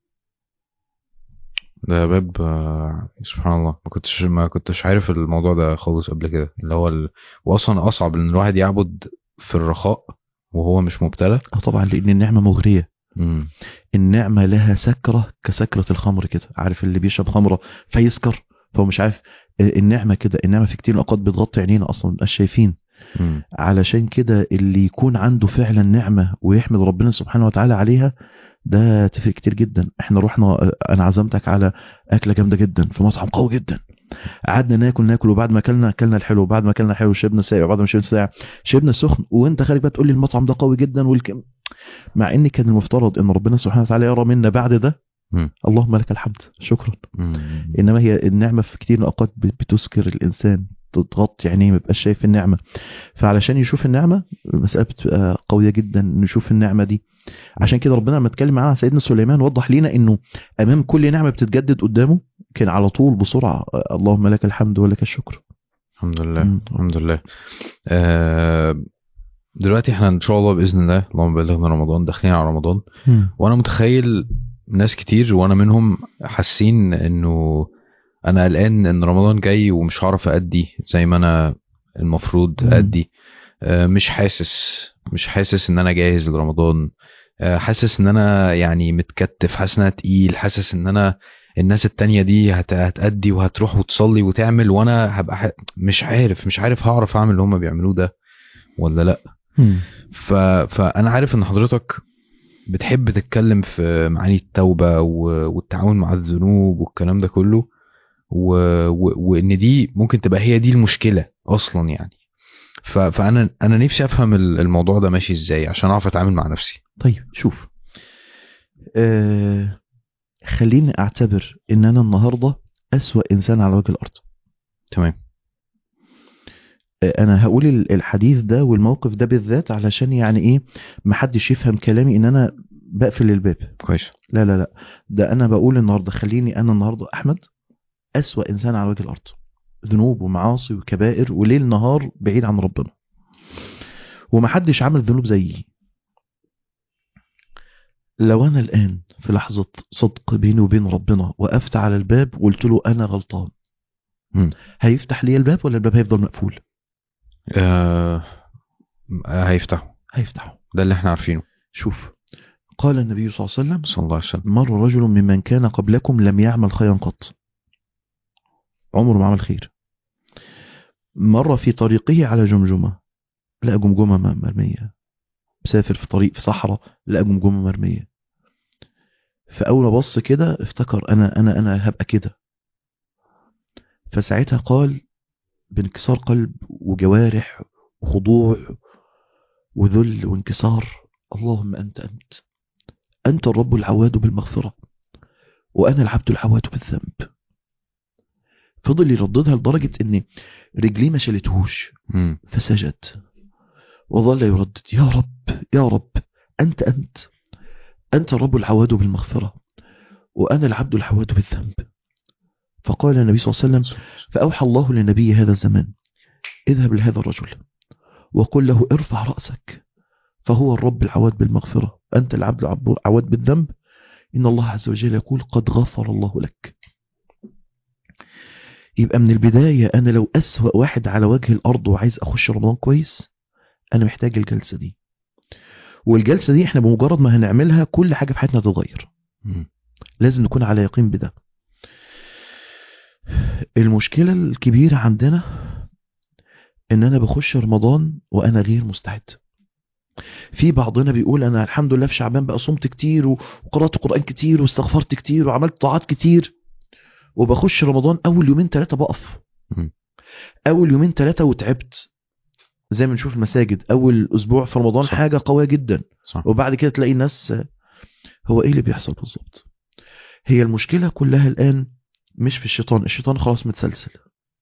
ده باب آه، سبحان الله ما كنتش ما كنتش عارف الموضوع ده خالص قبل كده اللي هو ال... واصلا اصعب ان الواحد يعبد في الرخاء وهو مش مبتلى اه طبعا لأن النعمة مغرية مم. النعمة لها سكرة كسكرة الخمر كده عارف اللي بيشرب خمرة فيسكر فهو مش عارف آه، النعمة كده النعمة في كتير من الأوقات بتغطي عينينا أصلا مبقاش شايفين مم. علشان كده اللي يكون عنده فعلا نعمة ويحمد ربنا سبحانه وتعالى عليها ده تفرق كتير جدا احنا رحنا انا عزمتك على اكله جامده جدا في مطعم قوي جدا قعدنا ناكل ناكل وبعد ما اكلنا اكلنا الحلو وبعد ما اكلنا الحلو شربنا ساقع وبعد ما شربنا ساقع شربنا السخن وانت خارج بقى تقول لي المطعم ده قوي جدا والكم مع ان كان المفترض ان ربنا سبحانه وتعالى يرى منا بعد ده مم. اللهم لك الحمد شكرا مم. انما هي النعمه في كتير من الاوقات بتسكر الانسان تغطي عينيه ما يبقاش شايف النعمه فعلشان يشوف النعمه المساله بتبقى قويه جدا نشوف النعمه دي عشان كده ربنا لما اتكلم معاه عن سيدنا سليمان وضح لنا انه امام كل نعمه بتتجدد قدامه كان على طول بسرعه اللهم لك الحمد ولك الشكر الحمد لله مم. الحمد لله آه دلوقتي احنا ان شاء الله باذن الله اللهم بلغنا رمضان داخلين على رمضان وانا متخيل ناس كتير وانا منهم حاسين انه انا قلقان ان رمضان جاي ومش هعرف ادي زي ما انا المفروض مم. ادي آه، مش حاسس مش حاسس ان انا جاهز لرمضان آه، حاسس ان انا يعني متكتف حاسس ان انا تقيل حاسس ان انا الناس التانية دي هت- هتأدي وهتروح وتصلي وتعمل وانا هبقى ح... مش عارف مش عارف هعرف اعمل اللي هم بيعملوه ده ولا لا ف... فانا عارف ان حضرتك بتحب تتكلم في معاني التوبه و... والتعاون مع الذنوب والكلام ده كله و... و... وان دي ممكن تبقى هي دي المشكله اصلا يعني ف... فانا انا نفسي افهم ال- الموضوع ده ماشي ازاي عشان اعرف اتعامل مع نفسي طيب شوف آه خليني اعتبر ان انا النهارده اسوا انسان على وجه الارض تمام آه، انا هقول ال- الحديث ده والموقف ده بالذات علشان يعني ايه محدش يفهم كلامي ان انا بقفل الباب كويس لا لا لا ده انا بقول النهارده خليني انا النهارده احمد اسوا انسان على وجه الارض ذنوب ومعاصي وكبائر وليل نهار بعيد عن ربنا ومحدش عمل ذنوب زيي لو انا الان في لحظه صدق بيني وبين ربنا وقفت على الباب وقلت له انا غلطان مم. هيفتح لي الباب ولا الباب هيفضل مقفول آه... آه، هيفتحوا هيفتحه ده اللي احنا عارفينه شوف قال النبي صلى الله عليه وسلم صلى الله عليه وسلم مر رجل ممن كان قبلكم لم يعمل خيرا قط عمره ما عمل خير مر في طريقه على جمجمة لقى جمجمة م- مرمية مسافر في طريق في صحراء لقى جمجمة مرمية فاول ما بص كده افتكر انا انا انا هبقى كده فساعتها قال بانكسار قلب وجوارح وخضوع وذل وانكسار اللهم انت انت انت الرب العواد بالمغفره وانا العبد العواد بالذنب فضل يرددها لدرجه ان رجليه ما شالتهوش مم. فسجد وظل يردد يا رب يا رب أنت أنت أنت الرب العواد بالمغفرة وأنا العبد العواد بالذنب فقال النبي صلى الله عليه وسلم فأوحى الله لنبي هذا الزمان اذهب لهذا الرجل وقل له ارفع رأسك فهو الرب العواد بالمغفرة أنت العبد العواد بالذنب إن الله عز وجل يقول قد غفر الله لك يبقى من البداية أنا لو أسوأ واحد على وجه الأرض وعايز أخش رمضان كويس أنا محتاج الجلسة دي والجلسة دي احنا بمجرد ما هنعملها كل حاجة في حياتنا تتغير مم. لازم نكون على يقين بده المشكلة الكبيرة عندنا ان انا بخش رمضان وانا غير مستعد في بعضنا بيقول انا الحمد لله في شعبان بقى صمت كتير وقرأت قرآن كتير واستغفرت كتير وعملت طاعات كتير وبخش رمضان اول يومين ثلاثة بقف مم. اول يومين ثلاثة وتعبت زي ما نشوف المساجد اول اسبوع في رمضان صح. حاجة قوية جدا صح وبعد كده تلاقي الناس هو ايه اللي بيحصل بالظبط هي المشكلة كلها الآن مش في الشيطان الشيطان خلاص متسلسل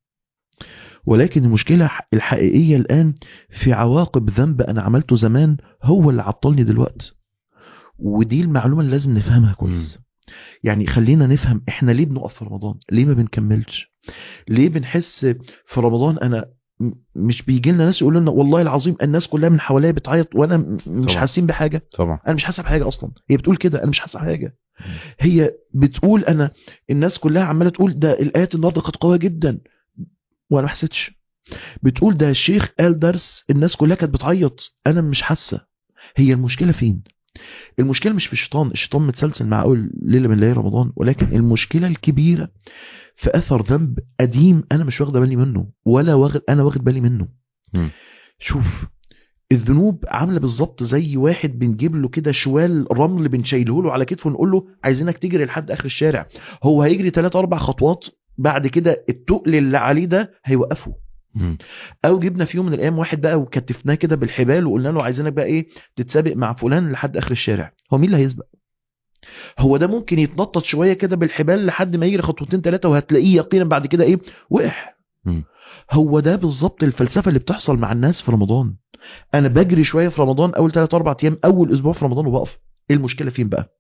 ولكن المشكلة الحقيقية الآن في عواقب ذنب أنا عملته زمان هو اللي عطلني دلوقتي ودي المعلومة اللي لازم نفهمها كويس يعني خلينا نفهم احنا ليه بنقف في رمضان ليه ما بنكملش ليه بنحس في رمضان انا م- مش بيجي لنا ناس يقولوا لنا والله العظيم الناس كلها من حواليا بتعيط وانا م- مش طبعا. حاسين بحاجه طبعا انا مش حاسه بحاجه اصلا هي بتقول كده انا مش حاسه بحاجه هي بتقول انا الناس كلها عماله تقول ده الايات النهارده كانت قويه جدا وانا ما حسيتش بتقول ده الشيخ قال درس الناس كلها كانت بتعيط انا مش حاسه هي المشكله فين المشكله مش في الشيطان الشيطان متسلسل مع اول ليله من ليالي رمضان ولكن المشكله الكبيره في اثر ذنب قديم انا مش واخده بالي منه ولا واخد انا واخد بالي منه مم. شوف الذنوب عامله بالظبط زي واحد بنجيب له كده شوال رمل بنشيله له على كتفه ونقول له عايزينك تجري لحد اخر الشارع هو هيجري 3 4 خطوات بعد كده التقل اللي عليه ده هيوقفه مم. او جبنا في يوم من الايام واحد بقى وكتفناه كده بالحبال وقلنا له عايزينك بقى ايه تتسابق مع فلان لحد اخر الشارع هو مين اللي هيسبق هو ده ممكن يتنطط شويه كده بالحبال لحد ما يجري خطوتين ثلاثه وهتلاقيه يقينا بعد كده ايه وقع مم. هو ده بالظبط الفلسفه اللي بتحصل مع الناس في رمضان انا بجري شويه في رمضان اول 3 4 ايام اول اسبوع في رمضان وبقف ايه المشكله فين بقى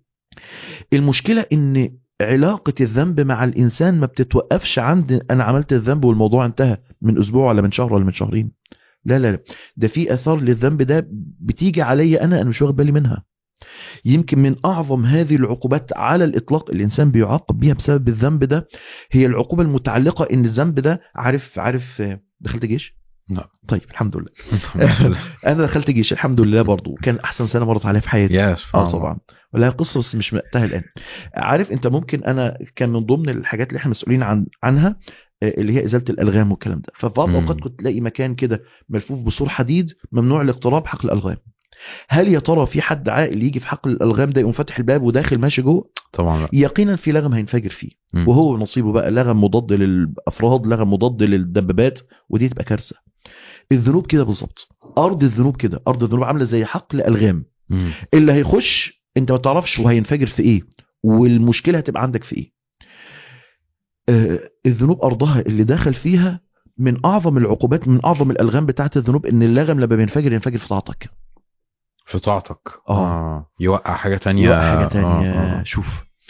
المشكله ان علاقه الذنب مع الانسان ما بتتوقفش عند انا عملت الذنب والموضوع انتهى من اسبوع ولا من شهر ولا من شهرين لا لا لا ده في اثار للذنب ده بتيجي عليا انا انا مش واخد بالي منها يمكن من اعظم هذه العقوبات على الاطلاق الانسان بيعاقب بيها بسبب الذنب ده هي العقوبه المتعلقه ان الذنب ده عارف عارف آه، دخلت جيش لا. طيب الحمد لله الحمد لله. انا دخلت جيش الحمد لله برضو كان احسن سنه مرت عليا في حياتي يا سبحان اه الله. طبعا ولا قصه بس مش وقتها الان عارف انت ممكن انا كان من ضمن الحاجات اللي احنا مسؤولين عن عنها آه، اللي هي ازاله الالغام والكلام ده ففي بعض مم. الاوقات كنت تلاقي مكان كده ملفوف بسور حديد ممنوع الاقتراب حقل الالغام هل يا ترى في حد عاقل يجي في حقل الالغام ده يقوم فاتح الباب وداخل ماشي جوه طبعا لا يقينا في لغم هينفجر فيه مم. وهو نصيبه بقى لغم مضاد للافراد لغم مضاد للدبابات ودي تبقى كارثه الذنوب كده بالظبط ارض الذنوب كده ارض الذنوب عامله زي حقل الغام مم. اللي هيخش انت ما تعرفش وهينفجر في ايه والمشكله هتبقى عندك في ايه آه الذنوب ارضها اللي دخل فيها من اعظم العقوبات من اعظم الالغام بتاعت الذنوب ان اللغم لما بينفجر ينفجر في طاعتك في طاعتك آه. يوقع حاجه تانية يوقع حاجه تانية آه. آه. شوف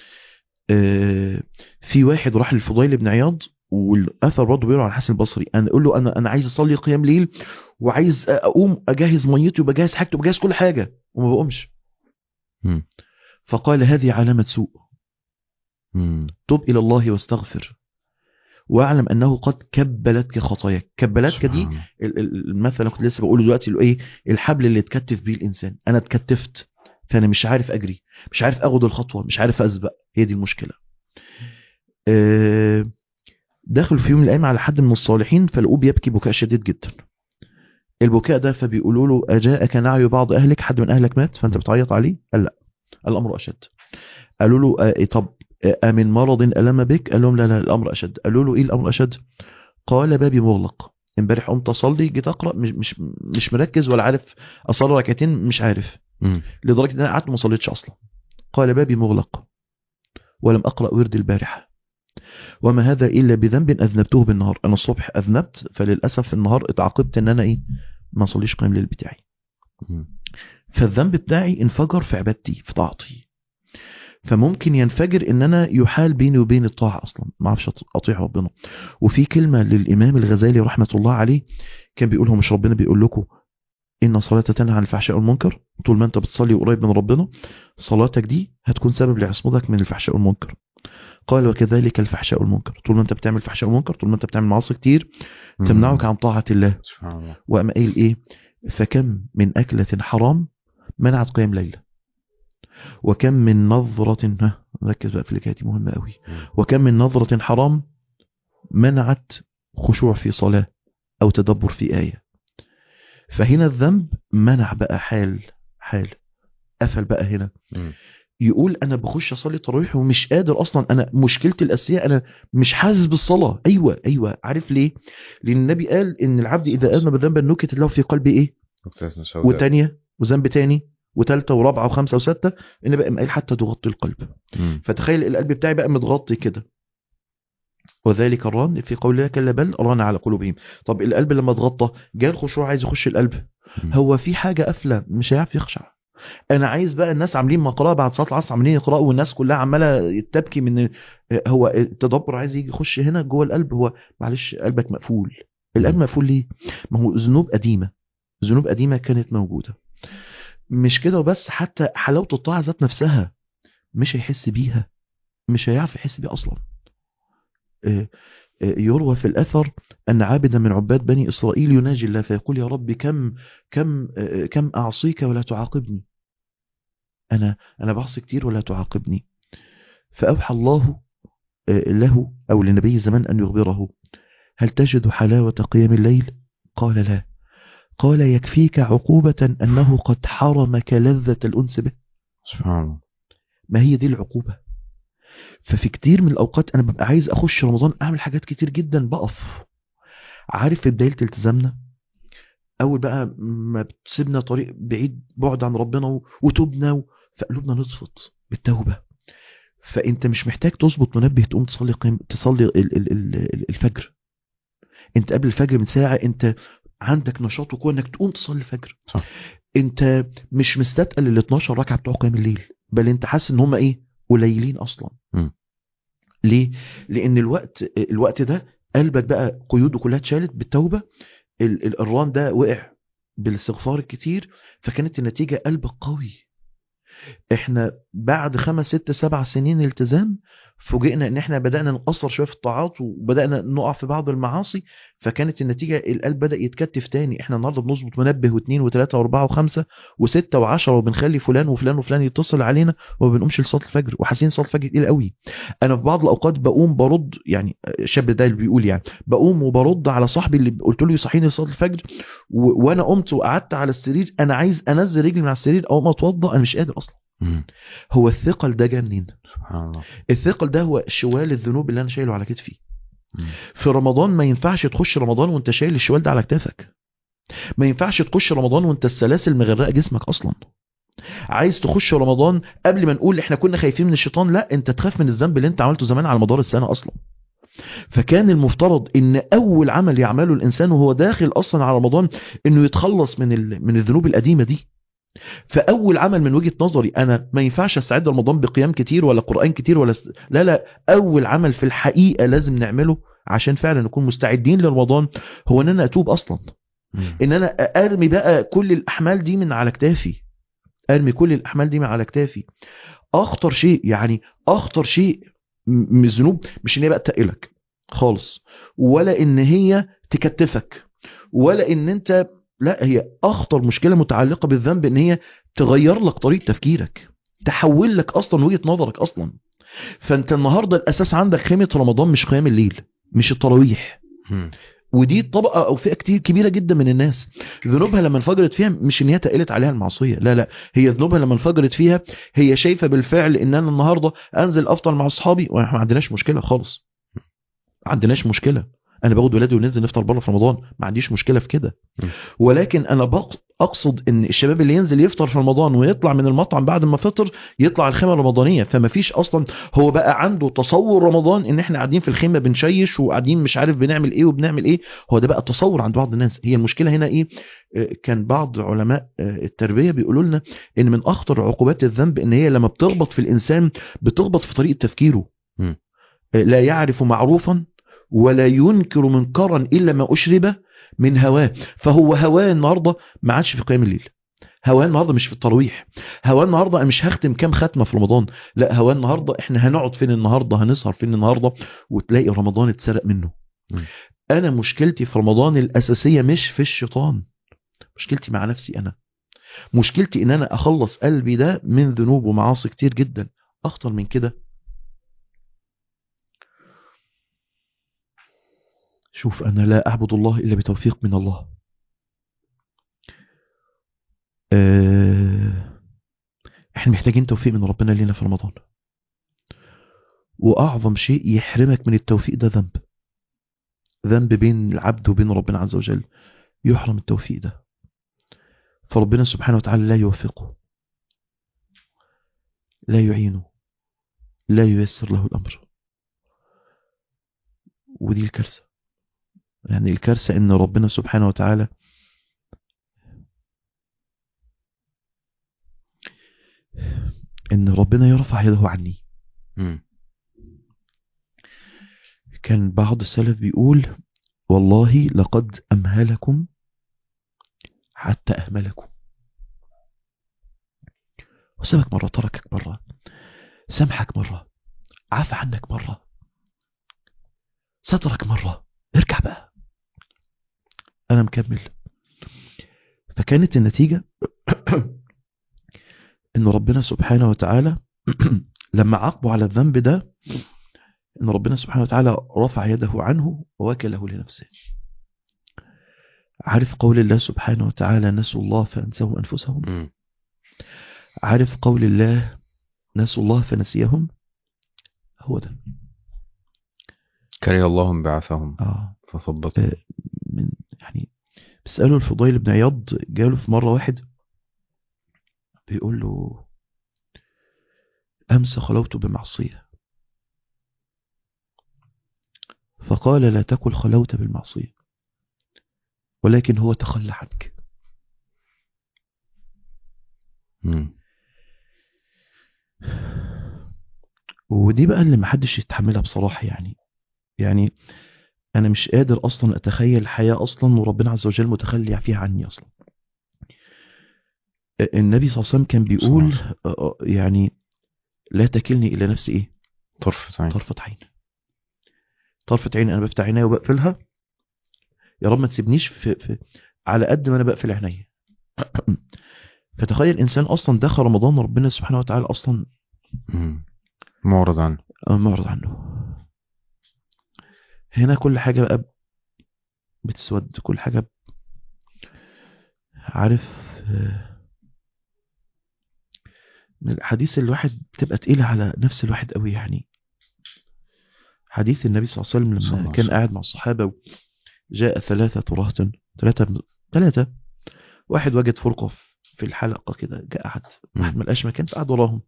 آه في واحد راح للفضيل بن عياض والاثر برضه بيقول عن الحسن البصري انا اقول له انا انا عايز اصلي قيام ليل وعايز اقوم اجهز ميتي وبجهز حاجتي وبجهز كل حاجه وما بقومش مم. فقال هذه علامه سوء مم. تب الى الله واستغفر واعلم انه قد كبلتك خطاياك كبلتك دي سبحان الله. ال- ال- المثل اللي كنت لسه بقوله دلوقتي اللي هو ايه الحبل اللي اتكتف بيه الانسان انا اتكتفت فانا مش عارف اجري مش عارف اخد الخطوه مش عارف اسبق هي دي المشكله آه، دخلوا في يوم من الايام على حد من الصالحين فلقوه بيبكي بكاء شديد جدا البكاء ده فبيقولوا له اجاءك نعي بعض اهلك حد من اهلك مات فانت بتعيط عليه قال لا الامر اشد قالوا له آه طب آه من مرض ألم بك قال لهم لا لا الأمر أشد قالوا له إيه الأمر أشد قال بابي مغلق امبارح قمت أصلي جيت أقرأ مش, مش, مش مركز ولا عارف أصلي ركعتين مش عارف مم. لدرجة أن أنا قعدت ما صليتش أصلا قال بابي مغلق ولم أقرأ ورد البارحة وما هذا إلا بذنب أذنبته بالنهار أنا الصبح أذنبت فللأسف النهار اتعاقبت أن أنا إيه ما صليش قيام الليل بتاعي مم. فالذنب بتاعي انفجر في عبادتي في طاعتي فممكن ينفجر ان انا يحال بيني وبين الطاعه اصلا ما اعرفش أط- اطيع ربنا وفي كلمه للامام الغزالي رحمه الله عليه كان بيقولها مش ربنا بيقول لكم ان صلاه تنهى عن الفحشاء والمنكر طول ما انت بتصلي قريب من ربنا صلاتك دي هتكون سبب لعصمتك من الفحشاء والمنكر قال وكذلك الفحشاء والمنكر طول ما انت بتعمل فحشاء ومنكر طول ما انت بتعمل معاصي كتير تمنعك عن طاعه الله سبحان الله وقام قايل ايه فكم من أكلة حرام منعت قيام ليلة وكم من نظرة ها ركز بقى في الحكاية دي مهمة قوي مم. وكم من نظرة حرام منعت خشوع في صلاة أو تدبر في آية فهنا الذنب منع بقى حال حال قفل بقى هنا مم. يقول انا بخش اصلي تراويح ومش قادر اصلا انا مشكلتي الاساسيه انا مش حاسس بالصلاه ايوه ايوه عارف ليه لان النبي قال ان العبد اذا اذنب ذنبا نكت له في قلبه ايه نكتة سوداء. وتانية وذنب تاني وتالتة ورابعة وخمسة وستة إن بقى قايل حتى تغطي القلب مم. فتخيل القلب بتاعي بقى متغطي كده وذلك الران في قول الله كلا بل ران على قلوبهم طب القلب لما اتغطى جاء الخشوع عايز يخش القلب مم. هو في حاجة قافلة مش هيعرف يخشع انا عايز بقى الناس عاملين مقرأة بعد صلاة العصر عاملين يقرأوا والناس كلها عمالة تبكي من هو التدبر عايز يجي يخش هنا جوه القلب هو معلش قلبك مقفول القلب مم. مقفول ليه ما هو ذنوب قديمة ذنوب قديمة كانت موجودة مش كده وبس حتى حلاوة الطاعة ذات نفسها مش هيحس بيها مش هيعرف يحس بيها أصلا آه، آه، يروى في الأثر أن عابدا من عباد بني إسرائيل يناجي الله فيقول يا رب كم كم آه، كم أعصيك ولا تعاقبني أنا أنا بعصي كتير ولا تعاقبني فأوحى الله آه، له أو لنبي زمان أن يخبره هل تجد حلاوة قيام الليل قال لا قال يكفيك عقوبة أنه قد حرمك لذة الأنس به سبحان الله ما هي دي العقوبة ففي كتير من الأوقات أنا ببقى عايز أخش رمضان أعمل حاجات كتير جدا بقف عارف في بداية التزامنا أول بقى ما بتسيبنا طريق بعيد بعد عن ربنا و- وتوبنا و- فقلوبنا نطفت بالتوبة فأنت مش محتاج تظبط منبه تقوم تصلي قيم تصلي ال- ال- ال- الفجر أنت قبل الفجر من ساعة أنت عندك نشاط وقوة إنك تقوم تصلي الفجر صح. أنت مش مستثقل ال 12 ركعة بتوع قيام الليل بل أنت حاسس إن هم إيه قليلين أصلا مم. ليه؟ لأن الوقت الوقت ده قلبك بقى قيوده كلها اتشالت بالتوبة ال- ال- الران ده وقع بالاستغفار الكتير فكانت النتيجة قلبك قوي احنا بعد خمس ست سبع سنين التزام فوجئنا ان احنا بدأنا نقصر شوية في الطاعات وبدأنا نقع في بعض المعاصي فكانت النتيجة القلب بدأ يتكتف تاني احنا النهاردة بنظبط منبه واثنين وثلاثة واربعة وخمسة وستة وعشرة وبنخلي فلان وفلان وفلان يتصل علينا وما بنقومش لصلاة الفجر وحاسين صلاة الفجر تقيل قوي انا في بعض الاوقات بقوم برد يعني الشاب ده اللي بيقول يعني بقوم وبرد على صاحبي اللي قلت له يصحيني لصلاه الفجر و... وانا قمت وقعدت على السرير انا عايز انزل رجلي من على السرير او ما اتوضى انا مش قادر اصلا مم. هو الثقل ده جه منين سبحان الله الثقل ده هو شوال الذنوب اللي انا شايله على كتفي مم. في رمضان ما ينفعش تخش رمضان وانت شايل الشوال ده على كتافك ما ينفعش تخش رمضان وانت السلاسل مغرقه جسمك اصلا عايز تخش رمضان قبل ما نقول احنا كنا خايفين من الشيطان لا انت تخاف من الذنب اللي انت عملته زمان على مدار السنه اصلا فكان المفترض ان اول عمل يعمله الانسان وهو داخل اصلا على رمضان انه يتخلص من ال... من الذنوب القديمه دي فاول عمل من وجهه نظري انا ما ينفعش استعد رمضان بقيام كتير ولا قران كتير ولا س... لا لا اول عمل في الحقيقه لازم نعمله عشان فعلا نكون مستعدين لرمضان هو ان انا اتوب اصلا مم. ان انا ارمي بقى كل الاحمال دي من على كتافي ارمي كل الاحمال دي من على كتافي اخطر شيء يعني اخطر شيء م- من الذنوب مش ان هي بقى تقلك خالص ولا ان هي تكتفك ولا ان انت لا هي اخطر مشكله متعلقه بالذنب ان هي تغير لك طريقه تفكيرك تحول لك اصلا وجهه نظرك اصلا فانت النهارده الاساس عندك خيمه رمضان مش قيام الليل مش التراويح مم. ودي طبقه او فئه كتير كبيره جدا من الناس ذنوبها لما انفجرت فيها مش ان هي تقلت عليها المعصيه لا لا هي ذنوبها لما انفجرت فيها هي شايفه بالفعل ان انا النهارده انزل افطر مع اصحابي واحنا ما عندناش مشكله خالص ما عندناش مشكله انا باخد ولادي وننزل نفطر بره في رمضان ما عنديش مشكله في كده م. ولكن انا بق- اقصد ان الشباب اللي ينزل يفطر في رمضان ويطلع من المطعم بعد ما فطر يطلع الخيمه الرمضانيه فما فيش اصلا هو بقى عنده تصور رمضان ان احنا قاعدين في الخيمه بنشيش وقاعدين مش عارف بنعمل ايه وبنعمل ايه هو ده بقى تصور عند بعض الناس هي المشكله هنا ايه آه، كان بعض علماء آه، التربيه بيقولوا لنا ان من اخطر عقوبات الذنب ان هي لما بتخبط في الانسان بتخبط في طريقه تفكيره م. آه، لا يعرف معروفا ولا ينكر منكرا الا ما اشرب من هواه فهو هواه النهارده ما عادش في قيام الليل هواه النهارده مش في التراويح هواه النهارده انا مش هختم كام ختمه في رمضان لا هواه النهارده احنا هنقعد فين النهارده هنسهر فين النهارده وتلاقي رمضان اتسرق منه م. انا مشكلتي في رمضان الاساسيه مش في الشيطان مشكلتي مع نفسي انا مشكلتي ان انا اخلص قلبي ده من ذنوب ومعاصي كتير جدا اخطر من كده شوف أنا لا أعبد الله إلا بتوفيق من الله آه، احنا محتاجين توفيق من ربنا لنا في رمضان وأعظم شيء يحرمك من التوفيق ده ذنب ذنب بين العبد وبين ربنا عز وجل يحرم التوفيق ده فربنا سبحانه وتعالى لا يوفقه لا يعينه لا ييسر له الأمر ودي الكارثة يعني الكارثة ان ربنا سبحانه وتعالى ان ربنا يرفع يده عني مم. كان بعض السلف بيقول والله لقد أمهلكم حتى أهملكم وسابك مرة تركك مرة سامحك مرة عفى عنك مرة سترك مرة ارجع بقى أنا مكمل فكانت النتيجة إن ربنا سبحانه وتعالى لما عاقبه على الذنب ده إن ربنا سبحانه وتعالى رفع يده عنه ووكله لنفسه عارف قول الله سبحانه وتعالى نسوا الله فأنساهم أنفسهم مم. عارف قول الله نسوا الله فنسيهم هو ده كره الله انبعاثهم آه. فثبطوا آه، من يعني بيسأله الفضيل بن عياض جاله في مرة واحد بيقول له أمس خلوت بمعصية فقال لا تقل خلوت بالمعصية ولكن هو تخلى عنك مم. ودي بقى اللي محدش يتحملها بصراحة يعني يعني أنا مش قادر أصلا أتخيل حياة أصلا وربنا عز وجل متخلي فيها عني أصلا النبي صلى الله عليه وسلم كان بيقول صلى آه، يعني لا تكلني إلى نفسي إيه طرفة عين طرفة عين طرفة عين أنا بفتح عيني وبقفلها يا رب ما تسيبنيش في, في على قد ما أنا بقفل عيني فتخيل إنسان أصلا دخل رمضان ربنا سبحانه وتعالى أصلا مم. معرض عنه معرض عنه هنا كل حاجة بقى بتسود كل حاجة ب- عارف آه، من الحديث الواحد بتبقى تقيلة على نفس الواحد قوي يعني حديث النبي صلى الله عليه وسلم صلى الله لما عليه كان وسلم. قاعد مع الصحابة جاء ثلاثة رهط ثلاثة ثلاثة واحد وجد فرقة في الحلقة كده جاء قعد واحد مم. ما لقاش مكان فقعد وراهم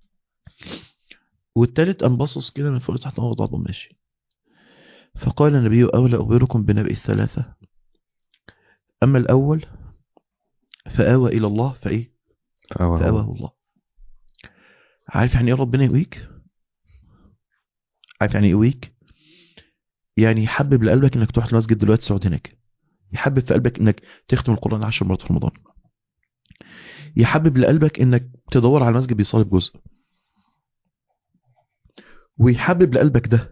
والتالت قام باصص كده من فوق لتحت هو ضعضه ماشي فقال النبي أولى أخبركم بنبأ الثلاثة أما الأول فآوى إلى الله فإيه فأوى فآواه الله عارف يعني إيه ربنا يقويك عارف يعني إيه يقويك يعني يحبب لقلبك إنك تروح المسجد دلوقتي تقعد هناك يحبب في قلبك إنك تختم القرآن عشر مرات في رمضان يحبب لقلبك إنك تدور على المسجد بيصلي بجزء ويحبب لقلبك ده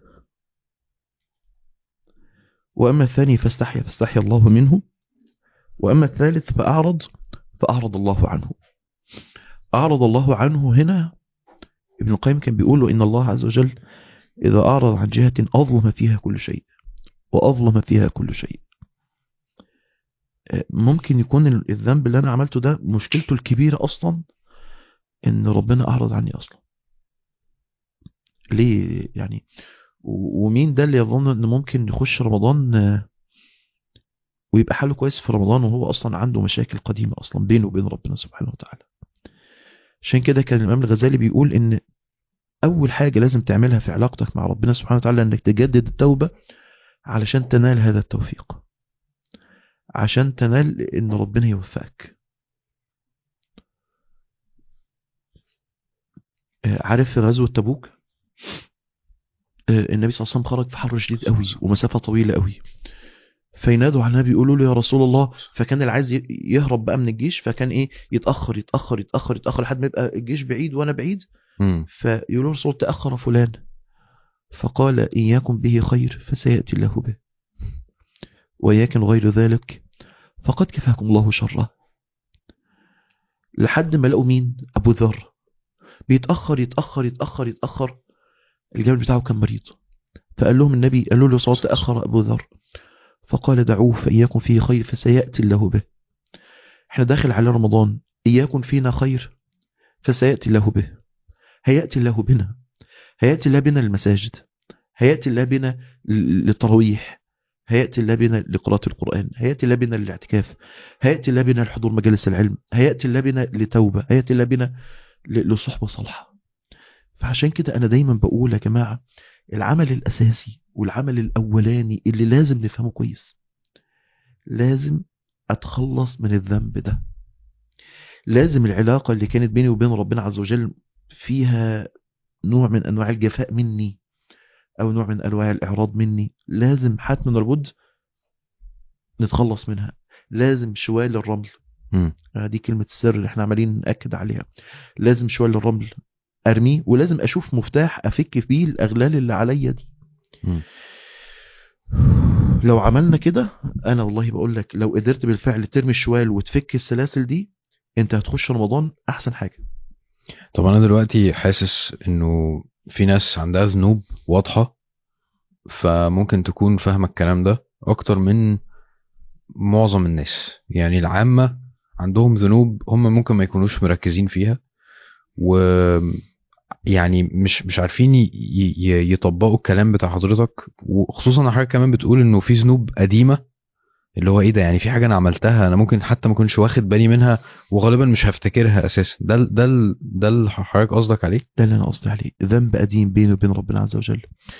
وأما الثاني فاستحيا فاستحيا الله منه وأما الثالث فأعرض فأعرض الله عنه أعرض الله عنه هنا ابن القيم كان بيقول له إن الله عز وجل إذا أعرض عن جهة أظلم فيها كل شيء وأظلم فيها كل شيء آه، ممكن يكون ال- الذنب اللي أنا عملته ده مشكلته الكبيرة أصلا إن ربنا أعرض عني أصلا ليه يعني و- ومين ده اللي يظن إن ممكن يخش رمضان آه، ويبقى حاله كويس في رمضان وهو أصلا عنده مشاكل قديمة أصلا بينه وبين ربنا سبحانه وتعالى عشان كده كان الإمام الغزالي بيقول إن أول حاجة لازم تعملها في علاقتك مع ربنا سبحانه وتعالى إنك تجدد التوبة علشان تنال هذا التوفيق عشان تنال إن ربنا يوفقك آه، عارف في غزوة تبوك آه، النبي صلى الله عليه وسلم خرج في حر شديد قوي ومسافة طويلة قوي فينادوا على النبي يقولوا له يا رسول الله فكان اللي عايز ي- يهرب بقى من الجيش فكان ايه يتأخر يتأخر يتأخر يتأخر لحد ما يبقى الجيش بعيد وانا بعيد مم. فيقولوا له رسول تأخر فلان فقال إن يكن به خير فسيأتي الله به ويكن غير ذلك فقد كفاكم الله شره لحد ما لقوا مين أبو ذر بيتأخر يتأخر يتأخر يتأخر الجبل بتاعه كان مريض فقال لهم النبي قالوا له صوت تأخر أبو ذر فقال دعوه فإن يكن فيه خير فسيأتي الله به احنا داخل على رمضان إن يكن فينا خير فسيأتي الله به هيأتي الله بنا هيأتي الله بنا للمساجد هيأتي الله بنا للتراويح هيأتي الله بنا لقراءة القرآن هيأتي الله بنا للاعتكاف هيأتي الله بنا لحضور مجالس العلم هيأتي الله بنا لتوبة هيأتي الله بنا ل- لصحبة صالحة فعشان كده أنا دايما بقول يا جماعة العمل الأساسي والعمل الأولاني اللي لازم نفهمه كويس لازم أتخلص من الذنب ده لازم العلاقة اللي كانت بيني وبين ربنا عز وجل فيها نوع من أنواع الجفاء مني أو نوع من أنواع الإعراض مني لازم حتما لابد نتخلص منها لازم شوال الرمل مم. آه، دي كلمة السر اللي احنا عمالين نأكد عليها لازم شوال الرمل أرميه ولازم أشوف مفتاح أفك بيه الأغلال اللي عليا دي مم. لو عملنا كده أنا والله بقول لك لو قدرت بالفعل ترمي الشوال وتفك السلاسل دي أنت هتخش رمضان أحسن حاجة طب انا دلوقتي حاسس انه في ناس عندها ذنوب واضحه فممكن تكون فاهمه الكلام ده اكتر من معظم الناس يعني العامه عندهم ذنوب هم ممكن ما يكونوش مركزين فيها و يعني مش مش عارفين ي- ي- يطبقوا الكلام بتاع حضرتك وخصوصا حاجه كمان بتقول انه في ذنوب قديمه اللي هو ايه ده يعني في حاجه انا عملتها انا ممكن حتى ما اكونش واخد بالي منها وغالبا مش هفتكرها اساسا ده ال- ده ال- ده اللي حضرتك قصدك عليه ده اللي أنا قصدي عليه ذنب قديم بيني وبين ربنا عز وجل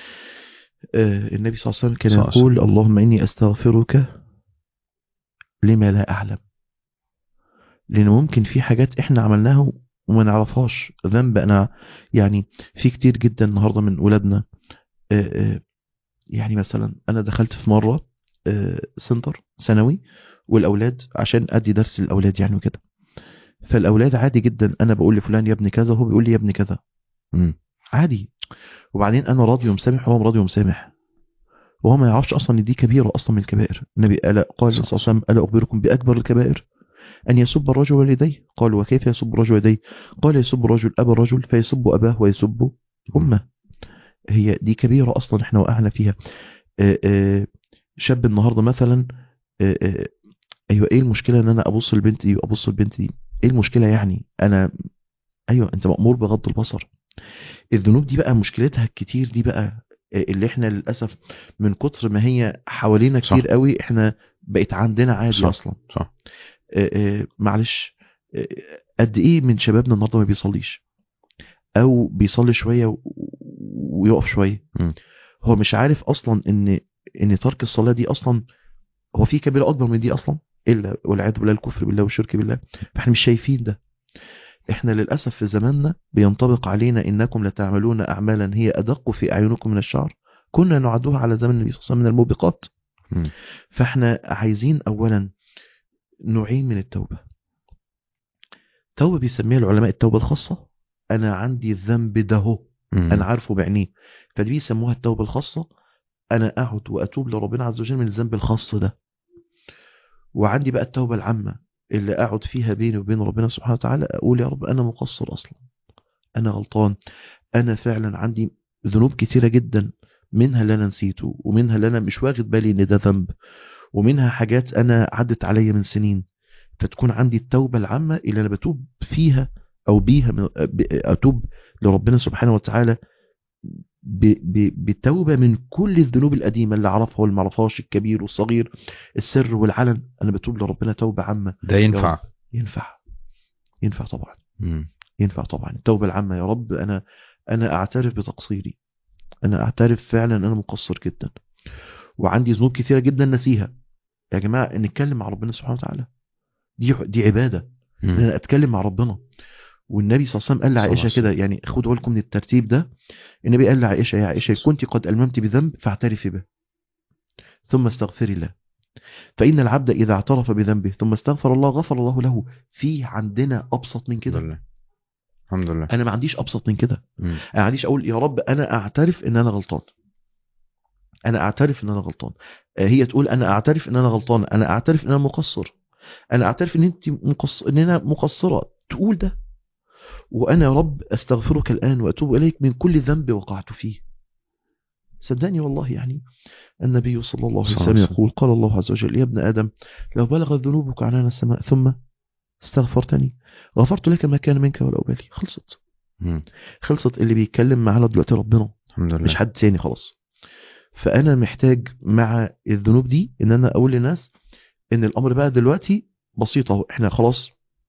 آه، النبي صلى الله عليه وسلم كان صلى الله عليه يقول اللهم إني أستغفرك لما لا أعلم لأن ممكن في حاجات إحنا عملناها وما نعرفهاش ذنب أنا يعني في كتير جدا النهاردة من ولادنا آه، آه، يعني مثلا أنا دخلت في مرة آه، سنتر ثانوي والأولاد عشان أدي درس للأولاد يعني وكده فالأولاد عادي جدا أنا بقول لفلان يا ابن كذا وهو بيقول لي يا ابن كذا مم. عادي وبعدين انا راضي ومسامح وهو راضي ومسامح وهو ما يعرفش اصلا ان دي كبيره اصلا من الكبائر النبي قال قال صلى الله عليه وسلم الا اخبركم باكبر الكبائر ان يسب الرجل والديه قالوا وكيف يسب الرجل والديه قال يسب الرجل ابا الرجل فيسب اباه ويسب امه هي دي كبيره اصلا احنا وقعنا فيها آه، آه، شاب النهارده مثلا آه، آه، ايوه ايه المشكله ان انا ابص للبنت دي وابص للبنت دي ايه المشكله يعني انا ايوه انت مامور بغض البصر الذنوب دي بقى مشكلتها الكتير دي بقى اللي احنا للاسف من كتر ما هي حوالينا صح. كتير قوي احنا بقت عندنا عادي صح. اصلا صح آه، آه، معلش آه، قد ايه من شبابنا النهارده ما بيصليش او بيصلي شويه و- ويقف شويه مم. هو مش عارف اصلا ان ان ترك الصلاه دي اصلا هو في كبيره اكبر من دي اصلا الا والعياذ بالله الكفر بالله والشرك بالله فاحنا مش شايفين ده احنا للاسف في زماننا بينطبق علينا انكم لتعملون اعمالا هي ادق في اعينكم من الشعر كنا نعدوها على زمن النبي صلى الله عليه وسلم من الموبقات مم. فاحنا عايزين اولا نوعين من التوبه توبه بيسميها العلماء التوبه الخاصه انا عندي الذنب ده هو مم. انا عارفه بعينيه فدي بيسموها التوبه الخاصه انا اقعد واتوب لربنا عز وجل من الذنب الخاص ده وعندي بقى التوبه العامه اللي اقعد فيها بيني وبين ربنا سبحانه وتعالى اقول يا رب انا مقصر اصلا انا غلطان انا فعلا عندي ذنوب كتيره جدا منها اللي انا نسيته ومنها اللي انا مش واخد بالي ان ده ذنب ومنها حاجات انا عدت عليا من سنين فتكون عندي التوبه العامه اللي انا بتوب فيها او بيها من ب- اتوب لربنا سبحانه وتعالى ب- ب- بتوبه من كل الذنوب القديمه اللي اعرفها واللي ما اعرفهاش الكبير والصغير السر والعلن انا بتوب لربنا توبه عامه ده ينفع ينفع ينفع طبعا مم. ينفع طبعا التوبة العامة يا رب أنا أنا أعترف بتقصيري أنا أعترف فعلا أنا مقصر جدا وعندي ذنوب كثيرة جدا نسيها يا جماعة نتكلم مع ربنا سبحانه وتعالى دي دي عبادة إن مم. أنا أتكلم مع ربنا والنبي صلى الله عليه وسلم قال صلى الله لعائشة عليه كده يعني خدوا بالكم من الترتيب ده النبي قال لعائشة يا عائشة كنت قد ألممت بذنب فاعترفي به ثم استغفري الله فإن العبد إذا اعترف بذنبه ثم استغفر الله غفر الله له في عندنا أبسط من الحمد كده لله الحمد لله أنا ما عنديش أبسط من كده مم. انا ما عنديش اقول يا رب انا اعترف ان انا غلطان انا اعترف ان انا غلطان آه، هي تقول انا اعترف ان انا غلطان انا اعترف ان انا مقصر انا اعترف ان انت مقصر ان انا مقصره تقول ده وانا يا رب استغفرك الان واتوب اليك من كل ذنب وقعت فيه صدقني والله يعني النبي صلى الله عليه صلى الله وسلم عليه وسلم. يقول قال الله عز وجل يا ابن ادم لو بلغت ذنوبك عنان السماء ثم استغفرتني غفرت لك ما كان منك ولا ابالي خلصت مم. خلصت اللي بيتكلم معانا دلوقتي ربنا الحمد لله مش حد تاني خلاص فانا محتاج مع الذنوب دي ان انا اقول للناس ان الامر بقى دلوقتي بسيط اهو احنا خلاص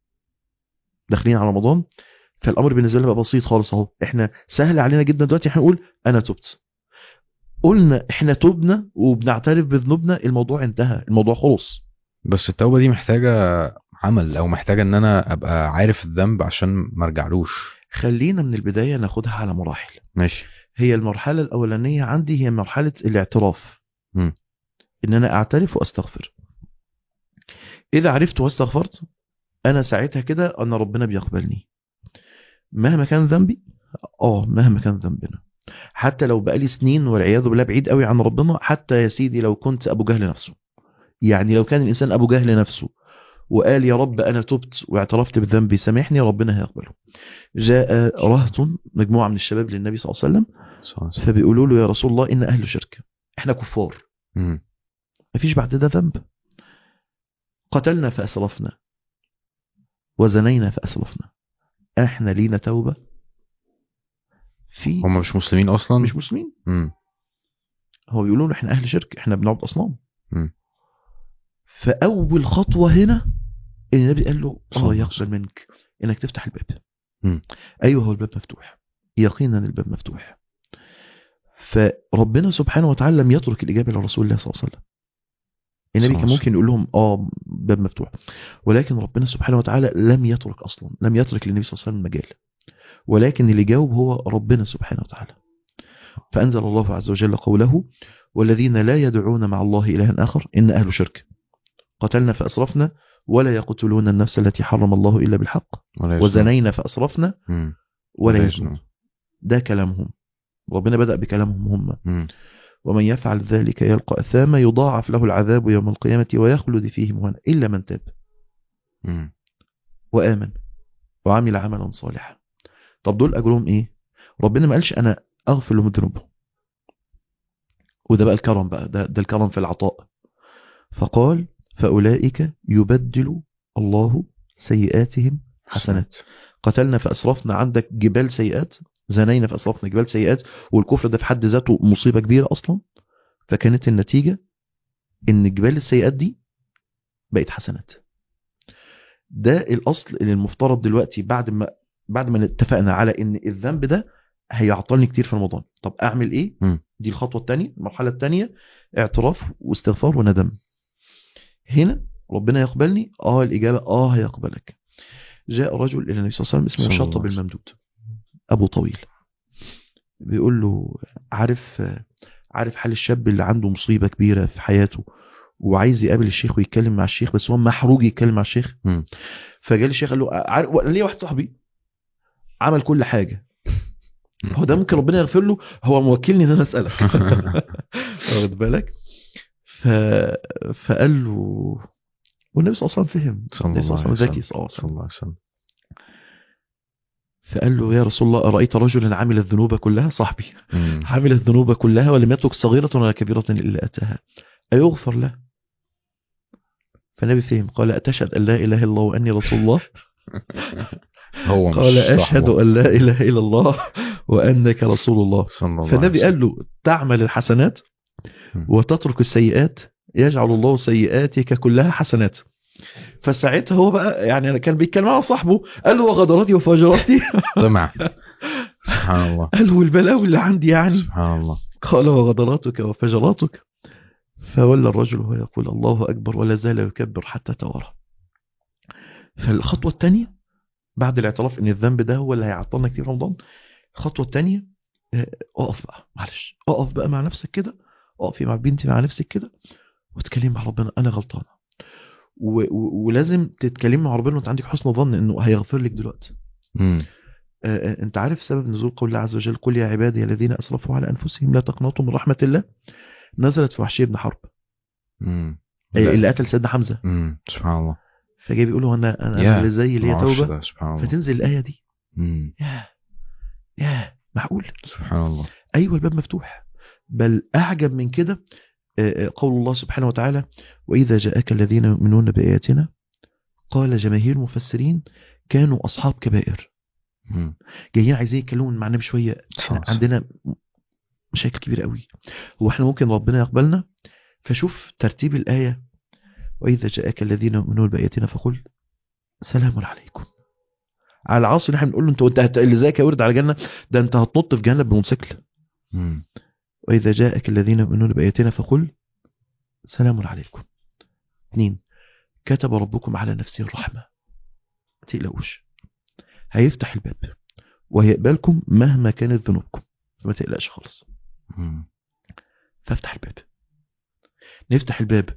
داخلين على رمضان فالامر بالنسبه لنا بقى بسيط خالص اهو احنا سهل علينا جدا دلوقتي احنا نقول انا تبت قلنا احنا تبنا وبنعترف بذنوبنا الموضوع انتهى الموضوع خلص بس التوبه دي محتاجه عمل او محتاجه ان انا ابقى عارف الذنب عشان ما ارجعلوش خلينا من البدايه ناخدها على مراحل ماشي هي المرحله الاولانيه عندي هي مرحله الاعتراف مم. ان انا اعترف واستغفر اذا عرفت واستغفرت انا ساعتها كده ان ربنا بيقبلني مهما كان ذنبي اه مهما كان ذنبنا حتى لو بقالي سنين والعياذ بالله بعيد قوي عن ربنا حتى يا سيدي لو كنت ابو جهل نفسه يعني لو كان الانسان ابو جهل نفسه وقال يا رب انا تبت واعترفت بذنبي سامحني ربنا هيقبله جاء رهط مجموعه من الشباب للنبي صلى الله عليه وسلم صلى الله عليه وسلم. فبيقولوا له يا رسول الله ان اهل شرك احنا كفار مم. مفيش بعد ده ذنب قتلنا فأسرفنا وزنينا فأسرفنا احنا لينا توبة في هم مش مسلمين اصلا مش مسلمين مم. هو بيقولوا له احنا اهل شرك احنا بنعبد اصنام مم. فاول خطوة هنا النبي قال له صلى اه الله عليه يقبل منك انك تفتح الباب مم. ايوه هو الباب مفتوح يقينا الباب مفتوح فربنا سبحانه وتعالى لم يترك الاجابه لرسول الله صلى الله عليه وسلم النبي صلى كان الله ممكن يقول لهم اه باب مفتوح ولكن ربنا سبحانه وتعالى لم يترك اصلا لم يترك للنبي صلى الله عليه وسلم المجال ولكن اللي جاوب هو ربنا سبحانه وتعالى فانزل الله عز وجل قوله والذين لا يدعون مع الله الها اخر ان اهل شرك قتلنا فاسرفنا ولا يقتلون النفس التي حرم الله الا بالحق ولا يزنون. وزنينا فاسرفنا مم. ولا ولا يزنون ده كلامهم ربنا بدأ بكلامهم هم مم. ومن يفعل ذلك يلقى أثاما يضاعف له العذاب يوم القيامة ويخلد فيه مهانا إلا من تاب مم. وآمن وعمل عملا صالحا طب دول أجرهم إيه ربنا ما قالش أنا أغفر لهم ذنوبهم وده بقى الكرم بقى ده, ده الكرم في العطاء فقال فأولئك يبدل الله سيئاتهم حسنات قتلنا فأسرفنا عندك جبال سيئات زنينا فأسرفنا جبال سيئات والكفر ده في حد ذاته مصيبة كبيرة أصلا فكانت النتيجة إن جبال السيئات دي بقت حسنات ده الأصل اللي المفترض دلوقتي بعد ما بعد ما اتفقنا على إن الذنب ده هيعطلني كتير في رمضان طب أعمل إيه؟ مم. دي الخطوة الثانية المرحلة الثانية اعتراف واستغفار وندم هنا ربنا يقبلني اه الإجابة اه هيقبلك جاء رجل إلى النبي صلى الله عليه وسلم اسمه صلى الله شطب عليه وسلم. الممدود أبو طويل بيقول له عارف عارف حال الشاب اللي عنده مصيبة كبيرة في حياته وعايز يقابل الشيخ ويتكلم مع الشيخ بس هو محروج يتكلم مع الشيخ مم. فجاء الشيخ قال له عارف وأنا ليا واحد صاحبي عمل كل حاجة هو ده ممكن ربنا يغفر له هو موكلني ان انا اسالك واخد بالك ف... فقال له والنبي صلى الله عليه وسلم فهم صلى النبي الله صلى عليه الله عليه وسلم ذكي وسلم صلى الله عليه صلى وسلم الله عليه وسلم فقال له يا رسول الله أرأيت رجلا عمل الذنوب كلها صاحبي مم. عمل الذنوب كلها ولم يترك صغيرة ولا كبيرة إلا أتاها أيغفر له فالنبي فهم قال أتشهد أن لا إله إلا الله وأني رسول الله هو مش قال أشهد صاحبه. أن لا إله إلا الله وأنك رسول الله صلى الله فالنبي عليه قال له تعمل الحسنات مم. وتترك السيئات يجعل الله سيئاتك كلها حسنات فساعتها هو بقى يعني أنا كان بيتكلم مع صاحبه قال له وغدراتي وفجراتي طمع سبحان الله قال له البلاوي اللي عندي يعني سبحان الله قال وغدراتك وفجراتك فولى الرجل وهو يقول الله أكبر ولا زال يكبر حتى توارى فالخطوة الثانية بعد الاعتراف ان الذنب ده هو اللي هيعطلنا كتير في رمضان الخطوة الثانية آه، اقف بقى معلش اقف بقى مع نفسك كده اقفي مع بنتي مع نفسك كده وتكلمي مع ربنا انا غلطانة و- و- ولازم تتكلمي مع ربنا وانت عندك حسن ظن انه هيغفر لك دلوقتي مم. آه، آه، انت عارف سبب نزول قول الله عز وجل قل يا عبادي الذين اسرفوا على انفسهم لا تقنطوا من رحمة الله نزلت في وحشي بن حرب مم. آه، لا. اللي قتل سيدنا حمزة مم. سبحان الله فجاي بيقول له انا انا يا، أنا اللي زي اللي هي معرفش توبة ده، سبحان الله فتنزل الآية دي مم. ياه ياه معقول سبحان الله ايوه الباب مفتوح بل اعجب من كده آه، آه، قول الله سبحانه وتعالى واذا جاءك الذين يؤمنون باياتنا قال جماهير المفسرين كانوا اصحاب كبائر مم. جايين عايزين يتكلموا مع النبي شويه احنا خلاص. عندنا مشاكل كبيره قوي هو احنا ممكن ربنا يقبلنا فشوف ترتيب الايه واذا جاءك الذين يؤمنون باياتنا فقل سلام عليكم على العصر احنا بنقول له انت وانت هت- اللي زيك يا ورد على جنه ده انت هتنط في جهنم بموتوسيكل مم. وإذا جاءك الذين يؤمنون بآياتنا فقل سلام عليكم اثنين كتب ربكم على نفسه الرحمة ما تقلقوش هيفتح الباب وهيقبلكم مهما كانت ذنوبكم فما تقلقش خالص مم. فافتح الباب نفتح الباب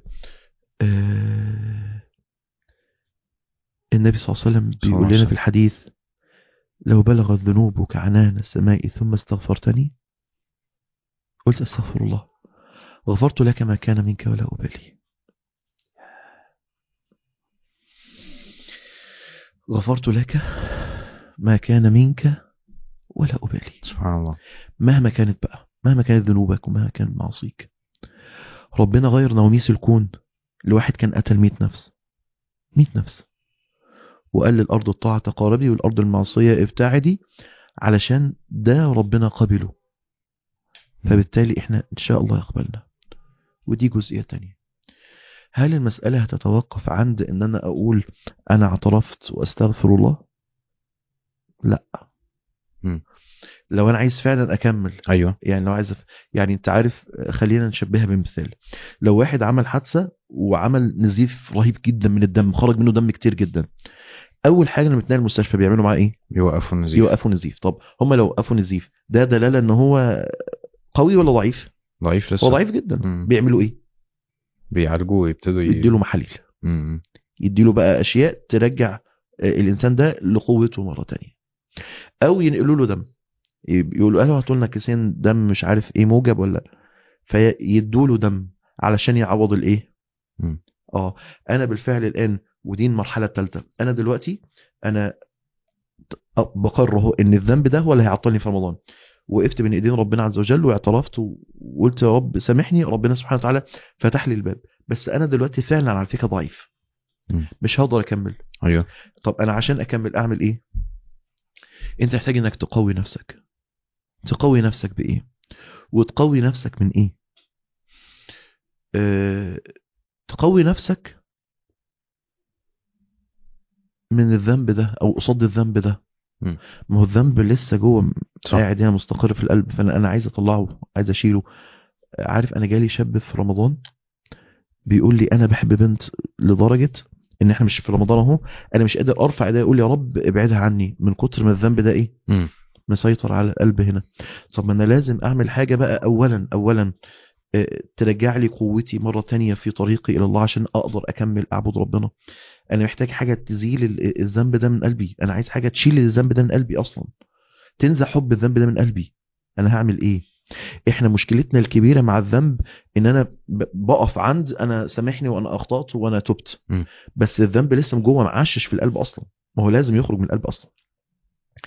آه النبي صلى الله عليه وسلم الله بيقول عليه لنا وسلم. في الحديث لو بلغت ذنوبك عنان السماء ثم استغفرتني قلت استغفر الله غفرت لك ما كان منك ولا أبالي غفرت لك ما كان منك ولا أبالي سبحان الله مهما كانت بقى مهما كانت ذنوبك ومهما كان معصيك ربنا غير نوميس الكون لواحد كان قتل 100 نفس 100 نفس وقال للأرض الطاعة تقاربي والأرض المعصية ابتعدي علشان ده ربنا قبله فبالتالي احنا ان شاء الله يقبلنا ودي جزئية تانية هل المسألة هتتوقف عند ان انا اقول انا اعترفت واستغفر الله لا مم. لو انا عايز فعلا اكمل ايوه يعني لو عايز أف- يعني انت عارف خلينا نشبهها بمثال لو واحد عمل حادثة وعمل نزيف رهيب جدا من الدم خرج منه دم كتير جدا اول حاجة لما بتنقل المستشفى بيعملوا معاه ايه يوقفوا النزيف يوقفوا نزيف طب هم لو وقفوا نزيف ده دلالة ان هو قوي ولا ضعيف ضعيف لسه هو ضعيف جدا مم. بيعملوا ايه بيعالجوه ويبتدوا ي... يديله محاليل مم. يديله بقى اشياء ترجع آه، الانسان ده لقوته مره تانية او ينقلوا له دم يقولوا له هاتوا لنا كيسين دم مش عارف ايه موجب ولا فيدوا له دم علشان يعوض الايه مم. اه انا بالفعل الان ودي المرحله الثالثه انا دلوقتي انا ت- بقرر اهو ان الذنب ده هو اللي هيعطلني في رمضان وقفت بين ايدين ربنا عز وجل واعترفت وقلت يا رب سامحني ربنا سبحانه وتعالى فتح لي الباب بس انا دلوقتي فعلا على فكره ضعيف مم. مش هقدر اكمل ايوه طب انا عشان اكمل اعمل ايه انت محتاج انك تقوي نفسك تقوي نفسك بايه وتقوي نفسك من ايه اه تقوي نفسك من الذنب ده او قصاد الذنب ده مم. ما هو الذنب لسه جوه صح قاعد هنا مستقر في القلب فانا انا عايز اطلعه عايز اشيله عارف انا جالي شاب في رمضان بيقول لي انا بحب بنت لدرجه ان احنا مش في رمضان اهو انا مش قادر ارفع ايدي اقول يا رب ابعدها عني من كتر ما الذنب ده ايه مم. مسيطر على القلب هنا طب ما انا لازم اعمل حاجه بقى اولا اولا آه، ترجع لي قوتي مره تانية في طريقي الى الله عشان اقدر اكمل اعبد ربنا انا محتاج حاجه تزيل ال- الذنب ده من قلبي انا عايز حاجه تشيل الذنب ده من قلبي اصلا تنزع حب الذنب ده من قلبي انا هعمل ايه احنا مشكلتنا الكبيره مع الذنب ان انا ب- بقف عند انا سامحني وانا اخطات وانا تبت م. بس الذنب لسه من جوه معشش في القلب اصلا ما هو لازم يخرج من القلب اصلا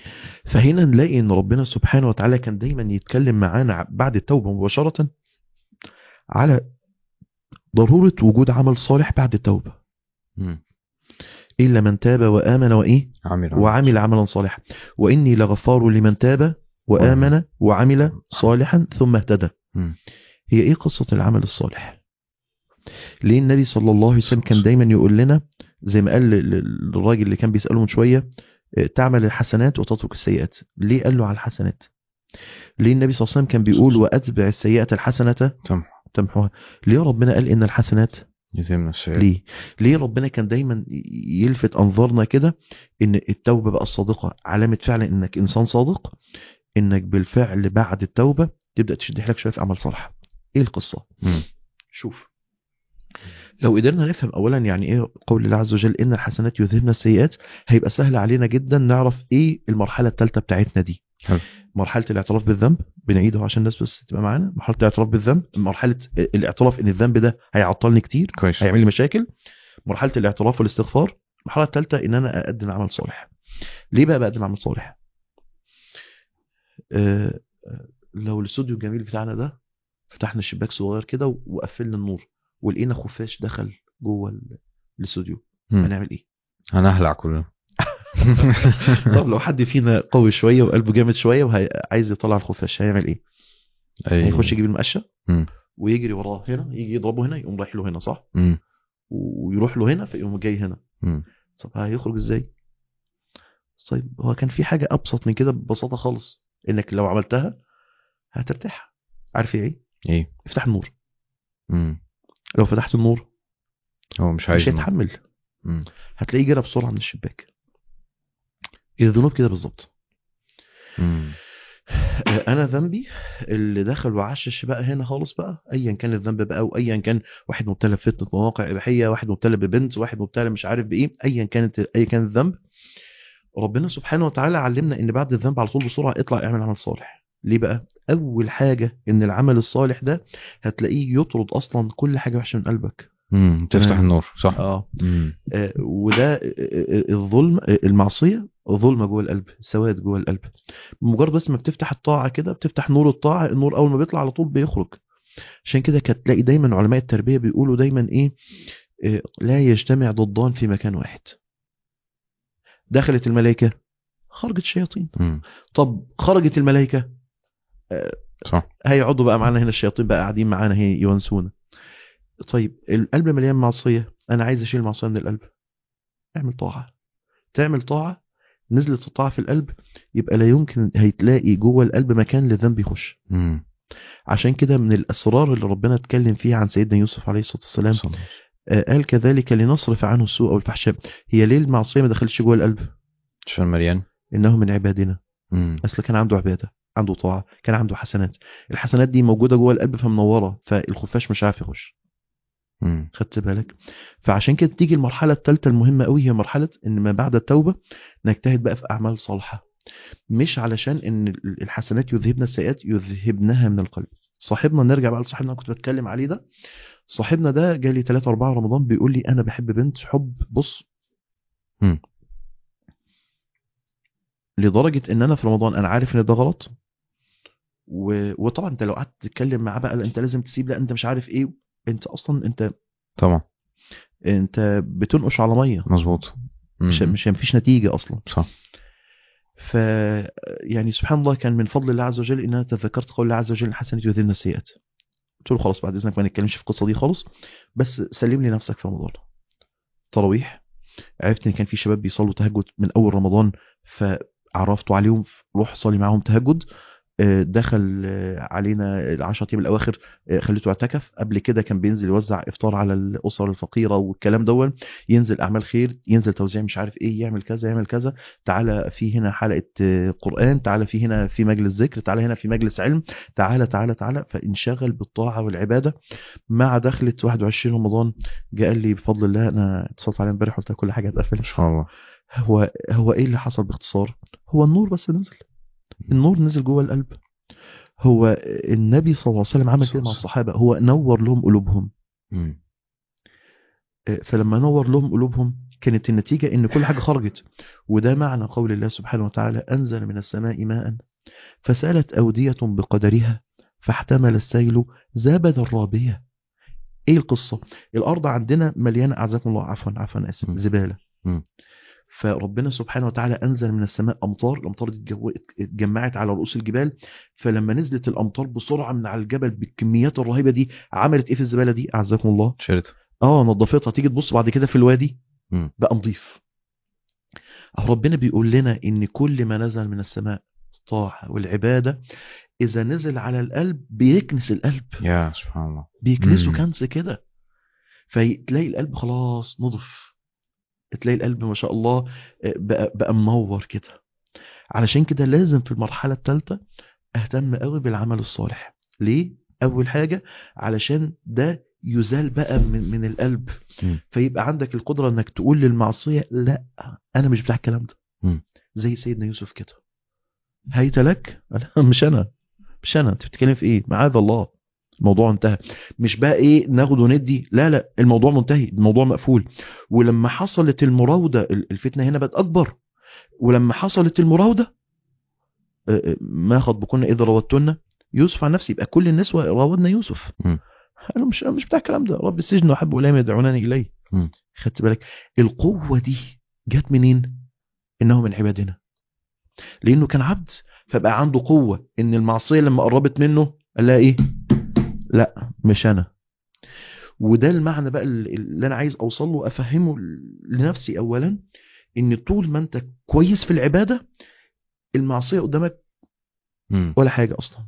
فهنا نلاقي ان ربنا سبحانه وتعالى كان دايما يتكلم معانا بعد التوبه مباشره على ضروره وجود عمل صالح بعد التوبه مم. الا من تاب وامن وايه عامل وعمل عملا صالحا واني لغفار لمن تاب وامن وعمل صالحا ثم اهتدى مم. هي ايه قصه العمل الصالح ليه النبي صلى الله عليه وسلم كان دايما يقول لنا زي ما قال لل- للراجل اللي كان بيساله من شويه اه، تعمل الحسنات وتترك السيئات ليه قال له على الحسنات ليه النبي صلى الله عليه وسلم كان بيقول واتبع السيئه الحسنه سمح تمحوها ليه ربنا قال ان الحسنات يتم الشيء ليه ليه ربنا كان دايما يلفت انظارنا كده ان التوبه بقى الصادقه علامه فعلا انك انسان صادق انك بالفعل بعد التوبه تبدا تشد حيلك شويه في اعمال صالحه ايه القصه مم. شوف لو قدرنا نفهم اولا يعني ايه قول الله عز وجل ان الحسنات يذهبن السيئات هيبقى سهل علينا جدا نعرف ايه المرحله الثالثه بتاعتنا دي حلو. مرحله الاعتراف بالذنب بنعيده عشان الناس بس تبقى معانا مرحله الاعتراف بالذنب مرحله الاعتراف ان الذنب ده هيعطلني كتير كويس هيعمل لي مشاكل مرحله الاعتراف والاستغفار المرحله الثالثه ان انا اقدم عمل صالح ليه بقى بقدم عمل صالح آه آه، لو الاستوديو الجميل بتاعنا ده فتحنا شباك صغير كده وقفلنا النور ولقينا خفاش دخل جوه ال- الاستوديو مم. هنعمل ايه هنهلع كلنا طب لو حد فينا قوي شويه وقلبه جامد شويه وعايز يطلع الخفاش هيعمل ايه أي- هيخش يجيب المقشه مم. ويجري وراه هنا يجي يضربه هنا يقوم رايح له هنا صح مم. ويروح له هنا فيقوم جاي هنا مم. طب هيخرج ازاي طيب هو كان في حاجه ابسط من كده ببساطه خالص انك لو عملتها هترتاح عارف ايه ايه افتح النور مم. لو فتحت النور هو مش عايز مش هيتحمل مم. هتلاقيه جرى بسرعه من الشباك الذنوب كده بالظبط مم. آه، انا ذنبي اللي دخل وعشش بقى هنا خالص بقى ايا كان الذنب بقى وايا كان واحد مبتلى بفتنه مواقع اباحيه واحد مبتلى ببنت واحد مبتلى مش عارف بايه ايا كانت ايا كان الذنب ربنا سبحانه وتعالى علمنا ان بعد الذنب على طول بسرعه اطلع اعمل عمل صالح ليه بقى اول حاجه ان العمل الصالح ده هتلاقيه يطرد اصلا كل حاجه وحشه من قلبك مم. تفتح تمام. النور صح اه مم. آه، وده آه، آه، الظلم آه، المعصيه ظلمه جوه القلب سواد جوه القلب مجرد بس ما بتفتح الطاعه كده بتفتح نور الطاعه النور اول ما بيطلع على طول بيخرج عشان كده كانت تلاقي دايما علماء التربيه بيقولوا دايما ايه آه، لا يجتمع ضدان في مكان واحد دخلت الملائكه خرجت الشياطين مم. طب خرجت الملائكه صح هيقعدوا بقى معانا هنا الشياطين بقى قاعدين معانا هي يونسونا طيب القلب مليان معصيه انا عايز اشيل المعصيه من القلب اعمل طاعه تعمل طاعه نزلت الطاعه في القلب يبقى لا يمكن هيتلاقي جوه القلب مكان للذنب يخش مم. عشان كده من الاسرار اللي ربنا اتكلم فيها عن سيدنا يوسف عليه الصلاه والسلام صح. آه، قال كذلك لنصرف عنه السوء والفحشاء هي ليه المعصيه ما دخلتش جوه القلب عشان مليان انه من عبادنا مم. اصل كان عنده عباده عنده طاعه كان عنده حسنات الحسنات دي موجوده جوه القلب فمنوره فالخفاش مش عارف يخش مم. خدت بالك فعشان كده تيجي المرحله الثالثه المهمه قوي هي مرحله ان ما بعد التوبه نجتهد بقى في اعمال صالحه مش علشان ان الحسنات يذهبن السيئات يذهبنها من القلب صاحبنا نرجع بقى لصاحبنا اللي كنت بتكلم عليه ده صاحبنا ده جالي 3 4 رمضان بيقول لي انا بحب بنت حب بص مم. لدرجه ان انا في رمضان انا عارف ان ده غلط و... وطبعا انت لو قعدت تتكلم معاه بقى لا انت لازم تسيب لا انت مش عارف ايه انت اصلا انت طبعا انت بتنقش على ميه مظبوط مم. مش مش مفيش نتيجه اصلا صح ف يعني سبحان الله كان من فضل الله عز وجل ان انا تذكرت قول الله عز وجل الحسنات يذهبن السيئات قلت له خلاص بعد اذنك ما نتكلمش في القصه دي خالص بس سلم لي نفسك في رمضان تراويح عرفت ان كان في شباب بيصلوا تهجد من اول رمضان فعرفته عليهم روح صلي معاهم تهجد آه، دخل آه، علينا العشرة ايام الاواخر آه، خليته اعتكف قبل كده كان بينزل يوزع افطار على الاسر الفقيره والكلام دون ينزل اعمال خير ينزل توزيع مش عارف ايه يعمل كذا يعمل كذا تعالى في هنا حلقه آه، قران تعالى في هنا في مجلس ذكر تعالى هنا في مجلس علم تعالى تعالى تعالى فانشغل بالطاعه والعباده مع دخله 21 رمضان جاء قال لي بفضل الله انا اتصلت عليه امبارح قلت له كل حاجه ان اتقفلت شاء الله هو هو ايه اللي حصل باختصار هو النور بس نزل النور نزل جوه القلب هو النبي صلى الله عليه وسلم عمل كده مع الصحابه هو نور لهم قلوبهم مم. آه، فلما نور لهم قلوبهم كانت النتيجة ان كل حاجة خرجت وده معنى قول الله سبحانه وتعالى أنزل من السماء ماء فسالت أودية بقدرها فاحتمل السيل زبدا رابية ايه القصة الارض عندنا مليانة اعزكم الله عفوا عفوا اسف م. زبالة م. فربنا سبحانه وتعالى انزل من السماء امطار الامطار دي اتجو- اتجمعت على رؤوس الجبال فلما نزلت الامطار بسرعة من على الجبل بالكميات الرهيبة دي عملت ايه في الزبالة دي اعزكم الله شريته اه نظفتها تيجي تبص بعد كده في الوادي م. بقى نظيف أهو ربنا بيقول لنا ان كل ما نزل من السماء الطاعة والعبادة اذا نزل على القلب بيكنس القلب يا سبحان الله بيكنسوا مم. كنس كده فتلاقي القلب خلاص نضف تلاقي القلب ما شاء الله بقى, بقى منور كده علشان كده لازم في المرحلة الثالثة اهتم قوي بالعمل الصالح ليه؟ أول حاجة علشان ده يزال بقى من, من القلب مم. فيبقى عندك القدرة انك تقول للمعصية لا انا مش بتاع الكلام ده مم. زي سيدنا يوسف كده هيت لك لا، مش انا مش انا انت بتتكلم في ايه معاذ الله الموضوع انتهى مش بقى ايه ناخد وندي لا لا الموضوع منتهي الموضوع مقفول ولما حصلت المراودة ال- الفتنة هنا بقت اكبر ولما حصلت المراودة آه، آه، ما خطبكن اذا راودتن يوسف عن نفسه يبقى كل النسوة راودنا يوسف مم. انا مش مش بتاع الكلام ده رب السجن واحب الي ما يدعونني اليه مم. خدت بالك القوة دي جت منين انه من عبادنا لانه كان عبد فبقى عنده قوة ان المعصية لما قربت منه قال لها ايه لا مش انا وده المعنى بقى اللي انا عايز اوصل له افهمه لنفسي اولا ان طول ما انت كويس في العبادة المعصية قدامك مم. ولا حاجة اصلا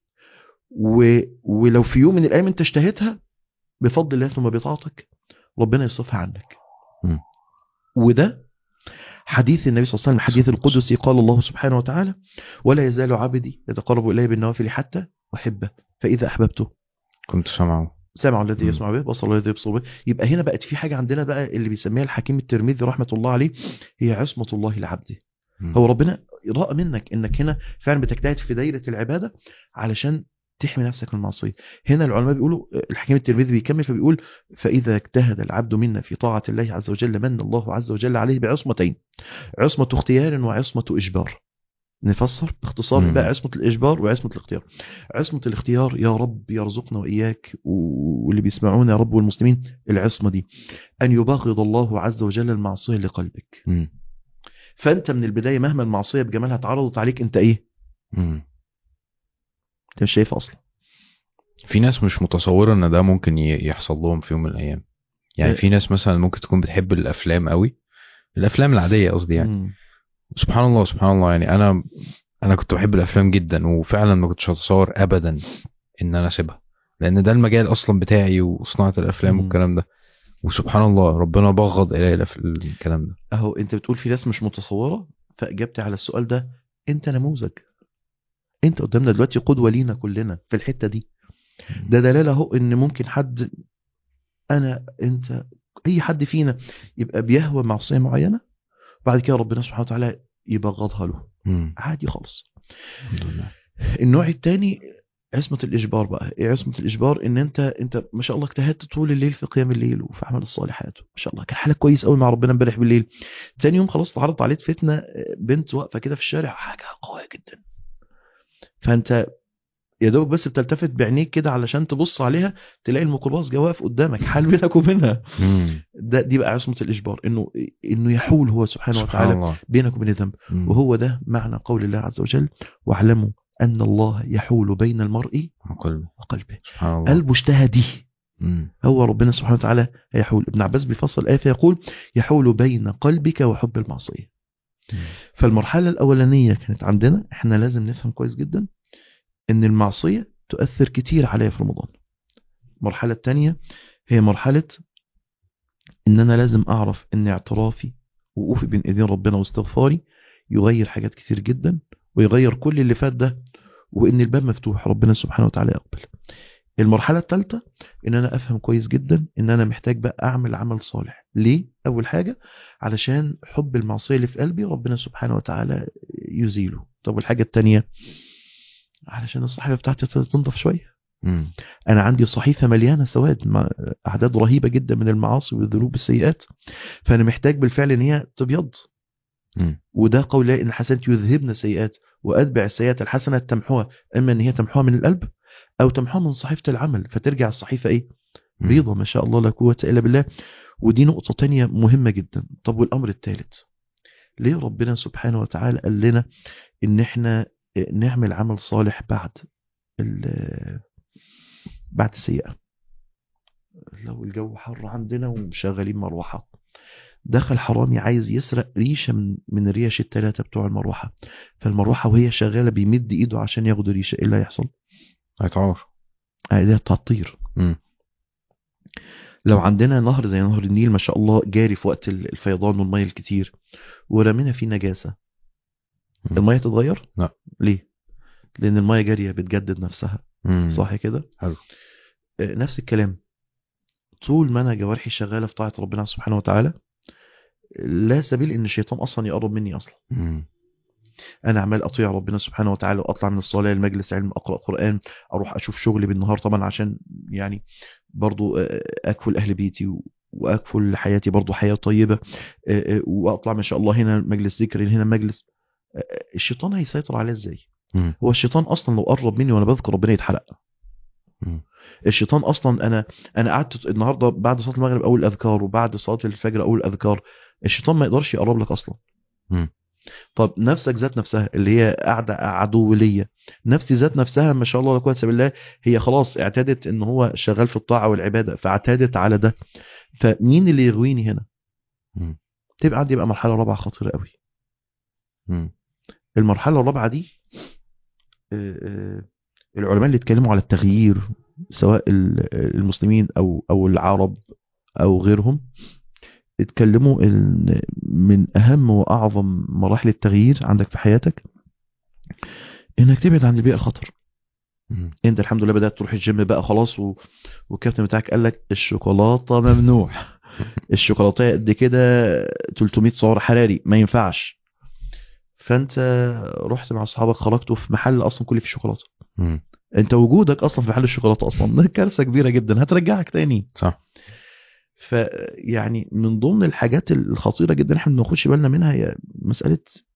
و... ولو في يوم من الايام انت اشتهيتها بفضل الله ثم بطاعتك ربنا يصرفها عنك مم. وده حديث النبي صلى الله عليه وسلم الحديث القدسي قال الله سبحانه وتعالى ولا يزال عبدي يتقرب الي بالنوافل حتى احبه فاذا احببته كنت سامعه سمع الذي مم. يسمع به بصر الذي يبصر به يبقى هنا بقت في حاجه عندنا بقى اللي بيسميها الحكيم الترمذي رحمه الله عليه هي عصمه الله لعبده مم. هو ربنا راى منك انك هنا فعلا بتجتهد في دايره العباده علشان تحمي نفسك من المعصيه هنا العلماء بيقولوا الحكيم الترمذي بيكمل فبيقول فاذا اجتهد العبد منا في طاعه الله عز وجل من الله عز وجل عليه بعصمتين عصمه اختيار وعصمه اجبار نفسر باختصار مم. بقى عصمه الاجبار وعصمه الاختيار عصمه الاختيار يا رب يرزقنا واياك و- واللي بيسمعونا يا رب والمسلمين العصمه دي ان يبغض الله عز وجل المعصيه لقلبك مم. فانت من البدايه مهما المعصيه بجمالها اتعرضت عليك انت ايه مم. انت مش شايف اصلا في ناس مش متصورة ان ده ممكن ي- يحصل لهم في يوم من الايام يعني إيه. في ناس مثلا ممكن تكون بتحب الافلام قوي الافلام العادية قصدي يعني مم. سبحان الله سبحان الله يعني انا انا كنت بحب الافلام جدا وفعلا ما كنتش اتصور ابدا ان انا اسيبها لان ده المجال اصلا بتاعي وصناعة الافلام مم. والكلام ده وسبحان الله ربنا بغض الي الأف- الكلام ده اهو انت بتقول في ناس مش متصوره فاجابتي على السؤال ده انت نموذج انت قدامنا دلوقتي قدوه لينا كلنا في الحته دي ده دلاله اهو ان ممكن حد انا انت اي حد فينا يبقى بيهوى معصيه معينه بعد كده ربنا سبحانه وتعالى يبغضها له مم. عادي خالص الحمد لله النوع الثاني عصمة الإجبار بقى إيه عصمة الإجبار إن أنت أنت ما شاء الله اجتهدت طول الليل في قيام الليل وفي عمل الصالحات ما شاء الله كان حالك كويس قوي مع ربنا امبارح بالليل تاني يوم خلاص اتعرض عليك فتنة آه، بنت واقفة كده في الشارع حاجة قوية جدا فأنت يا دوب بس بتلتفت بعينيك كده علشان تبص عليها تلاقي الميكروباص جه واقف قدامك حال بينك وبينها مم. ده دي بقى عصمة الإجبار إنه إنه يحول هو سبحانه سبحان وتعالى الله بينك وبين الذنب مم. وهو ده معنى قول الله عز وجل واعلموا أن الله يحول بين المرء قلبي وقلبه سبحان الله قلبه اجتهدي مم. هو ربنا سبحانه وتعالى يحول ابن عباس بيفصل الآية فيقول يحول بين قلبك وحب المعصية مم. فالمرحلة الأولانية كانت عندنا احنا لازم نفهم كويس جدا ان المعصية تؤثر كتير عليا في رمضان المرحلة الثانية هي مرحلة ان انا لازم اعرف ان اعترافي وقوفي بين ايدين ربنا واستغفاري يغير حاجات كتير جدا ويغير كل اللي فات ده وان الباب مفتوح ربنا سبحانه وتعالى يقبل المرحلة الثالثة ان انا افهم كويس جدا ان انا محتاج بقى اعمل عمل صالح ليه اول حاجة علشان حب المعصية اللي في قلبي ربنا سبحانه وتعالى يزيله طب والحاجة التانية علشان الصحيفة بتاعتي تنضف شوية مم. انا عندي صحيفه مليانه سواد مع اعداد رهيبه جدا من المعاصي والذنوب والسيئات فانا محتاج بالفعل ان هي تبيض مم. وده قول الله ان الحسنات يذهبن السيئات واتبع السيئات الحسنه تمحوها اما ان هي تمحوها من القلب او تمحوها من صحيفه العمل فترجع الصحيفه ايه مم. بيضة ما شاء الله لا قوة إلا بالله ودي نقطة تانية مهمة جدا طب والأمر الثالث ليه ربنا سبحانه وتعالى قال لنا إن إحنا نعمل عمل صالح بعد ال- بعد السيئة لو الجو حر عندنا ومشغلين مروحة دخل حرامي عايز يسرق ريشة من من الريش الثلاثة بتوع المروحة فالمروحة وهي شغالة بيمد إيده عشان ياخد الريشة إيه اللي هيحصل؟ هيتعور ده هتطير مم. لو عندنا نهر زي نهر النيل ما شاء الله جاري في وقت الفيضان والميه الكتير ورمينا فيه نجاسه مم. الميه تتغير؟ لا. ليه؟ لان الميه جاريه بتجدد نفسها مم. صح كده؟ حلو. آه، نفس الكلام طول ما انا جوارحي شغاله في طاعه ربنا سبحانه وتعالى لا سبيل ان الشيطان اصلا يقرب مني اصلا مم. انا عمال اطيع ربنا سبحانه وتعالى واطلع من الصلاه لمجلس علم اقرا قران اروح اشوف شغلي بالنهار طبعا عشان يعني برضو آه، اكفل اهل بيتي و- واكفل حياتي برضو حياه طيبه آه، آه، واطلع ما شاء الله هنا مجلس ذكر هنا مجلس آه، آه، الشيطان هيسيطر عليا ازاي مم. هو الشيطان اصلا لو قرب مني وانا بذكر ربنا يتحرق مم. الشيطان اصلا انا انا قعدت النهارده بعد صلاه المغرب اقول اذكار وبعد صلاه الفجر اقول اذكار الشيطان ما يقدرش يقرب لك اصلا مم. طب نفسك ذات نفسها اللي هي قاعده عدو ليا نفسي ذات نفسها ما شاء الله لا قوه الا بالله هي خلاص اعتادت ان هو شغال في الطاعه والعباده فاعتادت على ده فمين اللي يغويني هنا مم. تبقى عندي بقى مرحله رابعه خطيره قوي مم. المرحله الرابعه دي آه، آه، العلماء اللي اتكلموا على التغيير سواء ال- المسلمين او او العرب او غيرهم اتكلموا ان من اهم واعظم مراحل التغيير عندك في حياتك انك تبعد عن البيئه الخطر مم. انت الحمد لله بدات تروح الجيم بقى خلاص و... والكابتن بتاعك قال لك الشوكولاته ممنوع الشوكولاته قد كده 300 سعر حراري ما ينفعش فانت رحت مع اصحابك خرجتوا في محل اصلا كله فيه شوكولاته مم. انت وجودك اصلا في محل الشوكولاته اصلا كارثه كبيره جدا هترجعك تاني صح فيعني من ضمن الحاجات الخطيره جدا احنا ما بناخدش بالنا منها هي مساله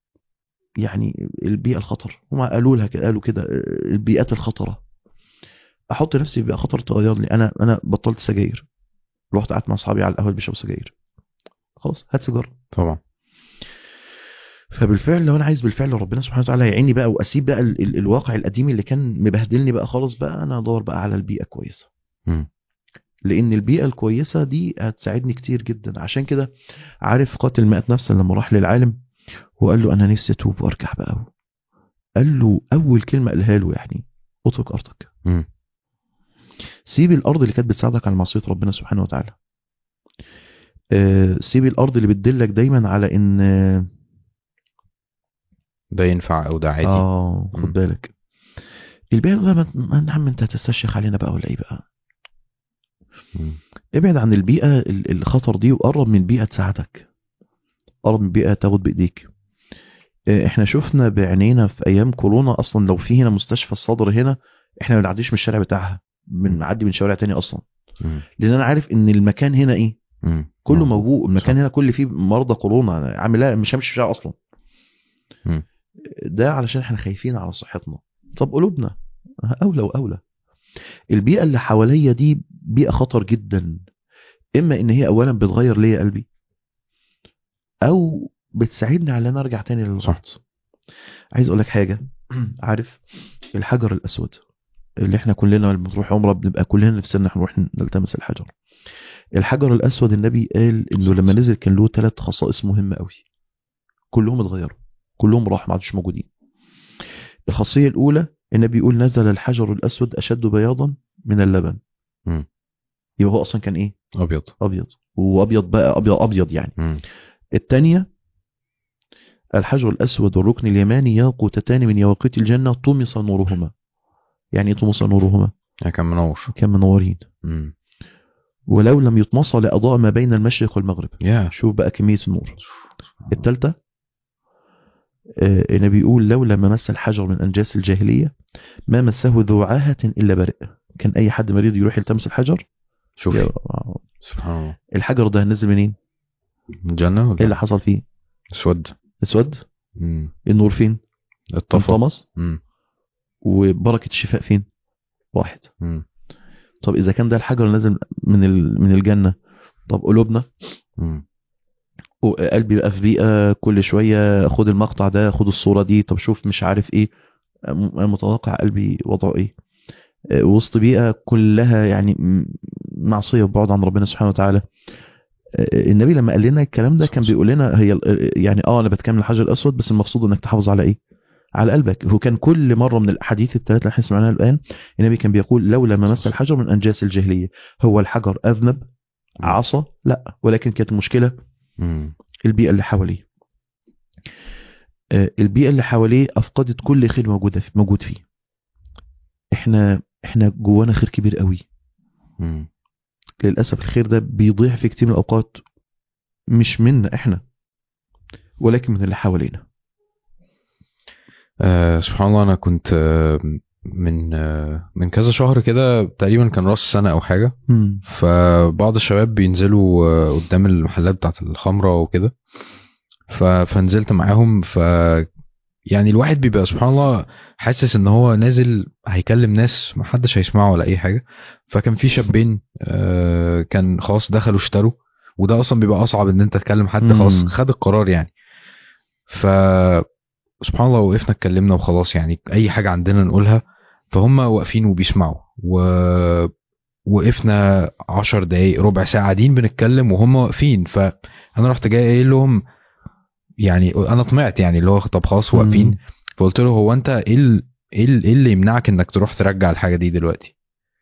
يعني البيئه الخطر هم قالوا لها كده قالوا كده البيئات الخطره احط نفسي في بيئه خطر تغير لي انا انا بطلت سجاير رحت قعدت مع اصحابي على القهوه اللي بيشربوا سجاير خلاص هات سيجاره طبعا فبالفعل لو انا عايز بالفعل ربنا سبحانه وتعالى يعيني بقى واسيب بقى ال- ال- الواقع القديم اللي كان مبهدلني بقى خالص بقى انا ادور بقى على البيئه كويسه مم. لان البيئه الكويسه دي هتساعدني كتير جدا عشان كده عارف قاتل مئة نفسا لما راح للعالم وقال له انا نفسي اتوب وارجع بقى قال له اول كلمه قالها له يعني اترك ارضك مم. سيب الارض اللي كانت بتساعدك على معصيه ربنا سبحانه وتعالى آه، سيب الارض اللي بتدلك دايما على ان آه، ده ينفع او ده عادي اه مم. خد بالك البيئه بقى ما- ما- يا عم انت هتستشيخ علينا بقى ولا ايه بقى مم. ابعد عن البيئه ال- الخطر دي وقرب من بيئه تساعدك قرب من بيئه تاخد بايديك آه، احنا شفنا بعينينا في ايام كورونا اصلا لو في هنا مستشفى الصدر هنا احنا ما بنعديش من الشارع بتاعها بنعدي من شوارع تاني اصلا مم. لان انا عارف ان المكان هنا ايه مم. كله مم. موجود المكان صح. هنا كل فيه مرضى كورونا أنا عامل لا مش همشي في الشارع اصلا مم. ده علشان احنا خايفين على صحتنا طب قلوبنا اولى واولى البيئه اللي حواليا دي بيئه خطر جدا اما ان هي اولا بتغير ليا قلبي او بتساعدني على ان أنا ارجع تاني للغلط عايز اقول لك حاجه عارف الحجر الاسود اللي احنا كلنا لما بنروح عمره بنبقى كلنا نفسنا نروح نلتمس الحجر الحجر الاسود النبي قال انه لما نزل كان له ثلاث خصائص مهمه قوي كلهم اتغيروا كلهم راحوا ما عادش موجودين الخاصيه الاولى النبي يقول نزل الحجر الاسود اشد بياضا من اللبن مم. يبقى هو اصلا كان ايه ابيض ابيض وابيض بقى ابيض ابيض يعني مم. الثانيه الحجر الاسود والركن اليماني ياقوتتان من يواقيت الجنه طمس نورهما يعني ايه طمس نورهما يعني كان منور كان منورين مم. ولو لم يطمس لاضاء ما بين المشرق والمغرب يا شوف بقى كميه النور الثالثه النبي يقول لولا ما مس الحجر من انجاس الجاهليه ما مسه ذو عاهه الا برئ كان اي حد مريض يروح يلتمس الحجر شوف يا- سبحان الله الحجر ده نزل منين الجنه ولا ايه اللي حصل فيه اسود اسود مم. النور فين الطفى انطمس مم. وبركه الشفاء فين واحد مم. طب اذا كان ده الحجر نازل من ال- من الجنه طب قلوبنا مم. وقلبي بقى في بيئه كل شويه خد المقطع ده خد الصوره دي طب شوف مش عارف ايه م- انا متوقع قلبي وضعه ايه آه، وسط بيئه كلها يعني م- معصيه وبعد عن ربنا سبحانه وتعالى آه، النبي لما قال لنا الكلام ده كان بيقول لنا هي ال- يعني اه انا بتكلم الحجر الاسود بس المقصود انك تحافظ على ايه على قلبك هو كان كل مره من الاحاديث الثلاثه اللي احنا سمعناها الان النبي كان بيقول لولا ما مس الحجر من انجاس الجاهليه هو الحجر اذنب عصى لا ولكن كانت المشكله مم. البيئة اللي حواليه آه، البيئة اللي حواليه أفقدت كل خير موجودة في موجود فيه احنا احنا جوانا خير كبير قوي مم. للأسف الخير ده بيضيع في كتير من الأوقات مش منا احنا ولكن من اللي حوالينا آه سبحان الله انا كنت آه من آه من كذا شهر كده تقريبا كان راس السنه او حاجه فبعض الشباب بينزلوا آه، قدام المحلات بتاعت الخمره وكده ف- فنزلت معاهم ف يعني الواحد بيبقى سبحان الله حاسس ان هو نازل هيكلم ناس محدش هيسمعه ولا اي حاجه فكان في شابين آه، كان خلاص دخلوا اشتروا وده اصلا بيبقى اصعب ان انت تكلم حد مم. خلاص خد القرار يعني ف سبحان الله وقفنا اتكلمنا وخلاص يعني اي حاجه عندنا نقولها فهم واقفين وبيسمعوا و وقفنا عشر دقايق ربع ساعة قاعدين بنتكلم وهم واقفين فأنا رحت جاي قايل لهم يعني أنا طمعت يعني اللي هو طب خلاص واقفين فقلت له هو أنت إيه ال- إيه ال- إيه اللي يمنعك إنك تروح ترجع الحاجة دي دلوقتي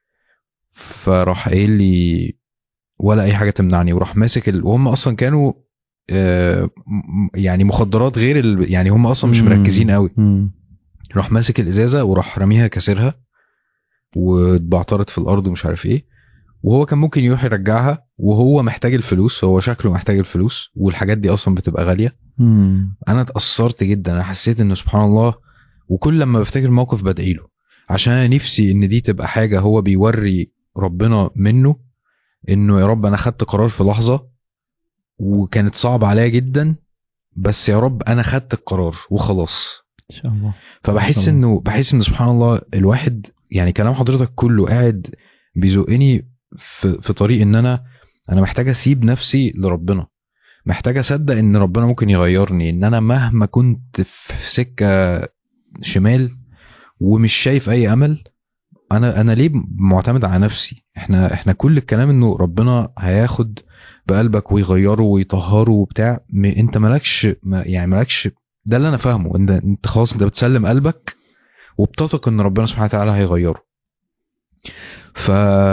فراح قايل لي ولا أي حاجة تمنعني وراح ماسك ال... وهم أصلا كانوا آه، م- يعني مخدرات غير ال... يعني هم أصلا مش مم. مركزين قوي مم. راح ماسك الازازه وراح راميها كسرها واتبعترت في الارض ومش عارف ايه وهو كان ممكن يروح يرجعها وهو محتاج الفلوس هو شكله محتاج الفلوس والحاجات دي اصلا بتبقى غاليه مم. انا اتاثرت جدا انا حسيت انه سبحان الله وكل لما بفتكر الموقف بدعي له عشان انا نفسي ان دي تبقى حاجه هو بيوري ربنا منه انه يا رب انا خدت قرار في لحظه وكانت صعبه عليا جدا بس يا رب انا خدت القرار وخلاص إن شاء الله فبحس طبعا. انه بحس ان سبحان الله الواحد يعني كلام حضرتك كله قاعد بيزقني في, في طريق ان انا انا محتاج اسيب نفسي لربنا محتاج اصدق ان ربنا ممكن يغيرني ان انا مهما كنت في سكه شمال ومش شايف اي امل انا انا ليه معتمد على نفسي احنا احنا كل الكلام انه ربنا هياخد بقلبك ويغيره ويطهره وبتاع م- انت مالكش ما- يعني مالكش ده اللي انا فاهمه انت انت خلاص انت بتسلم قلبك وبتثق ان ربنا سبحانه وتعالى هيغيره ف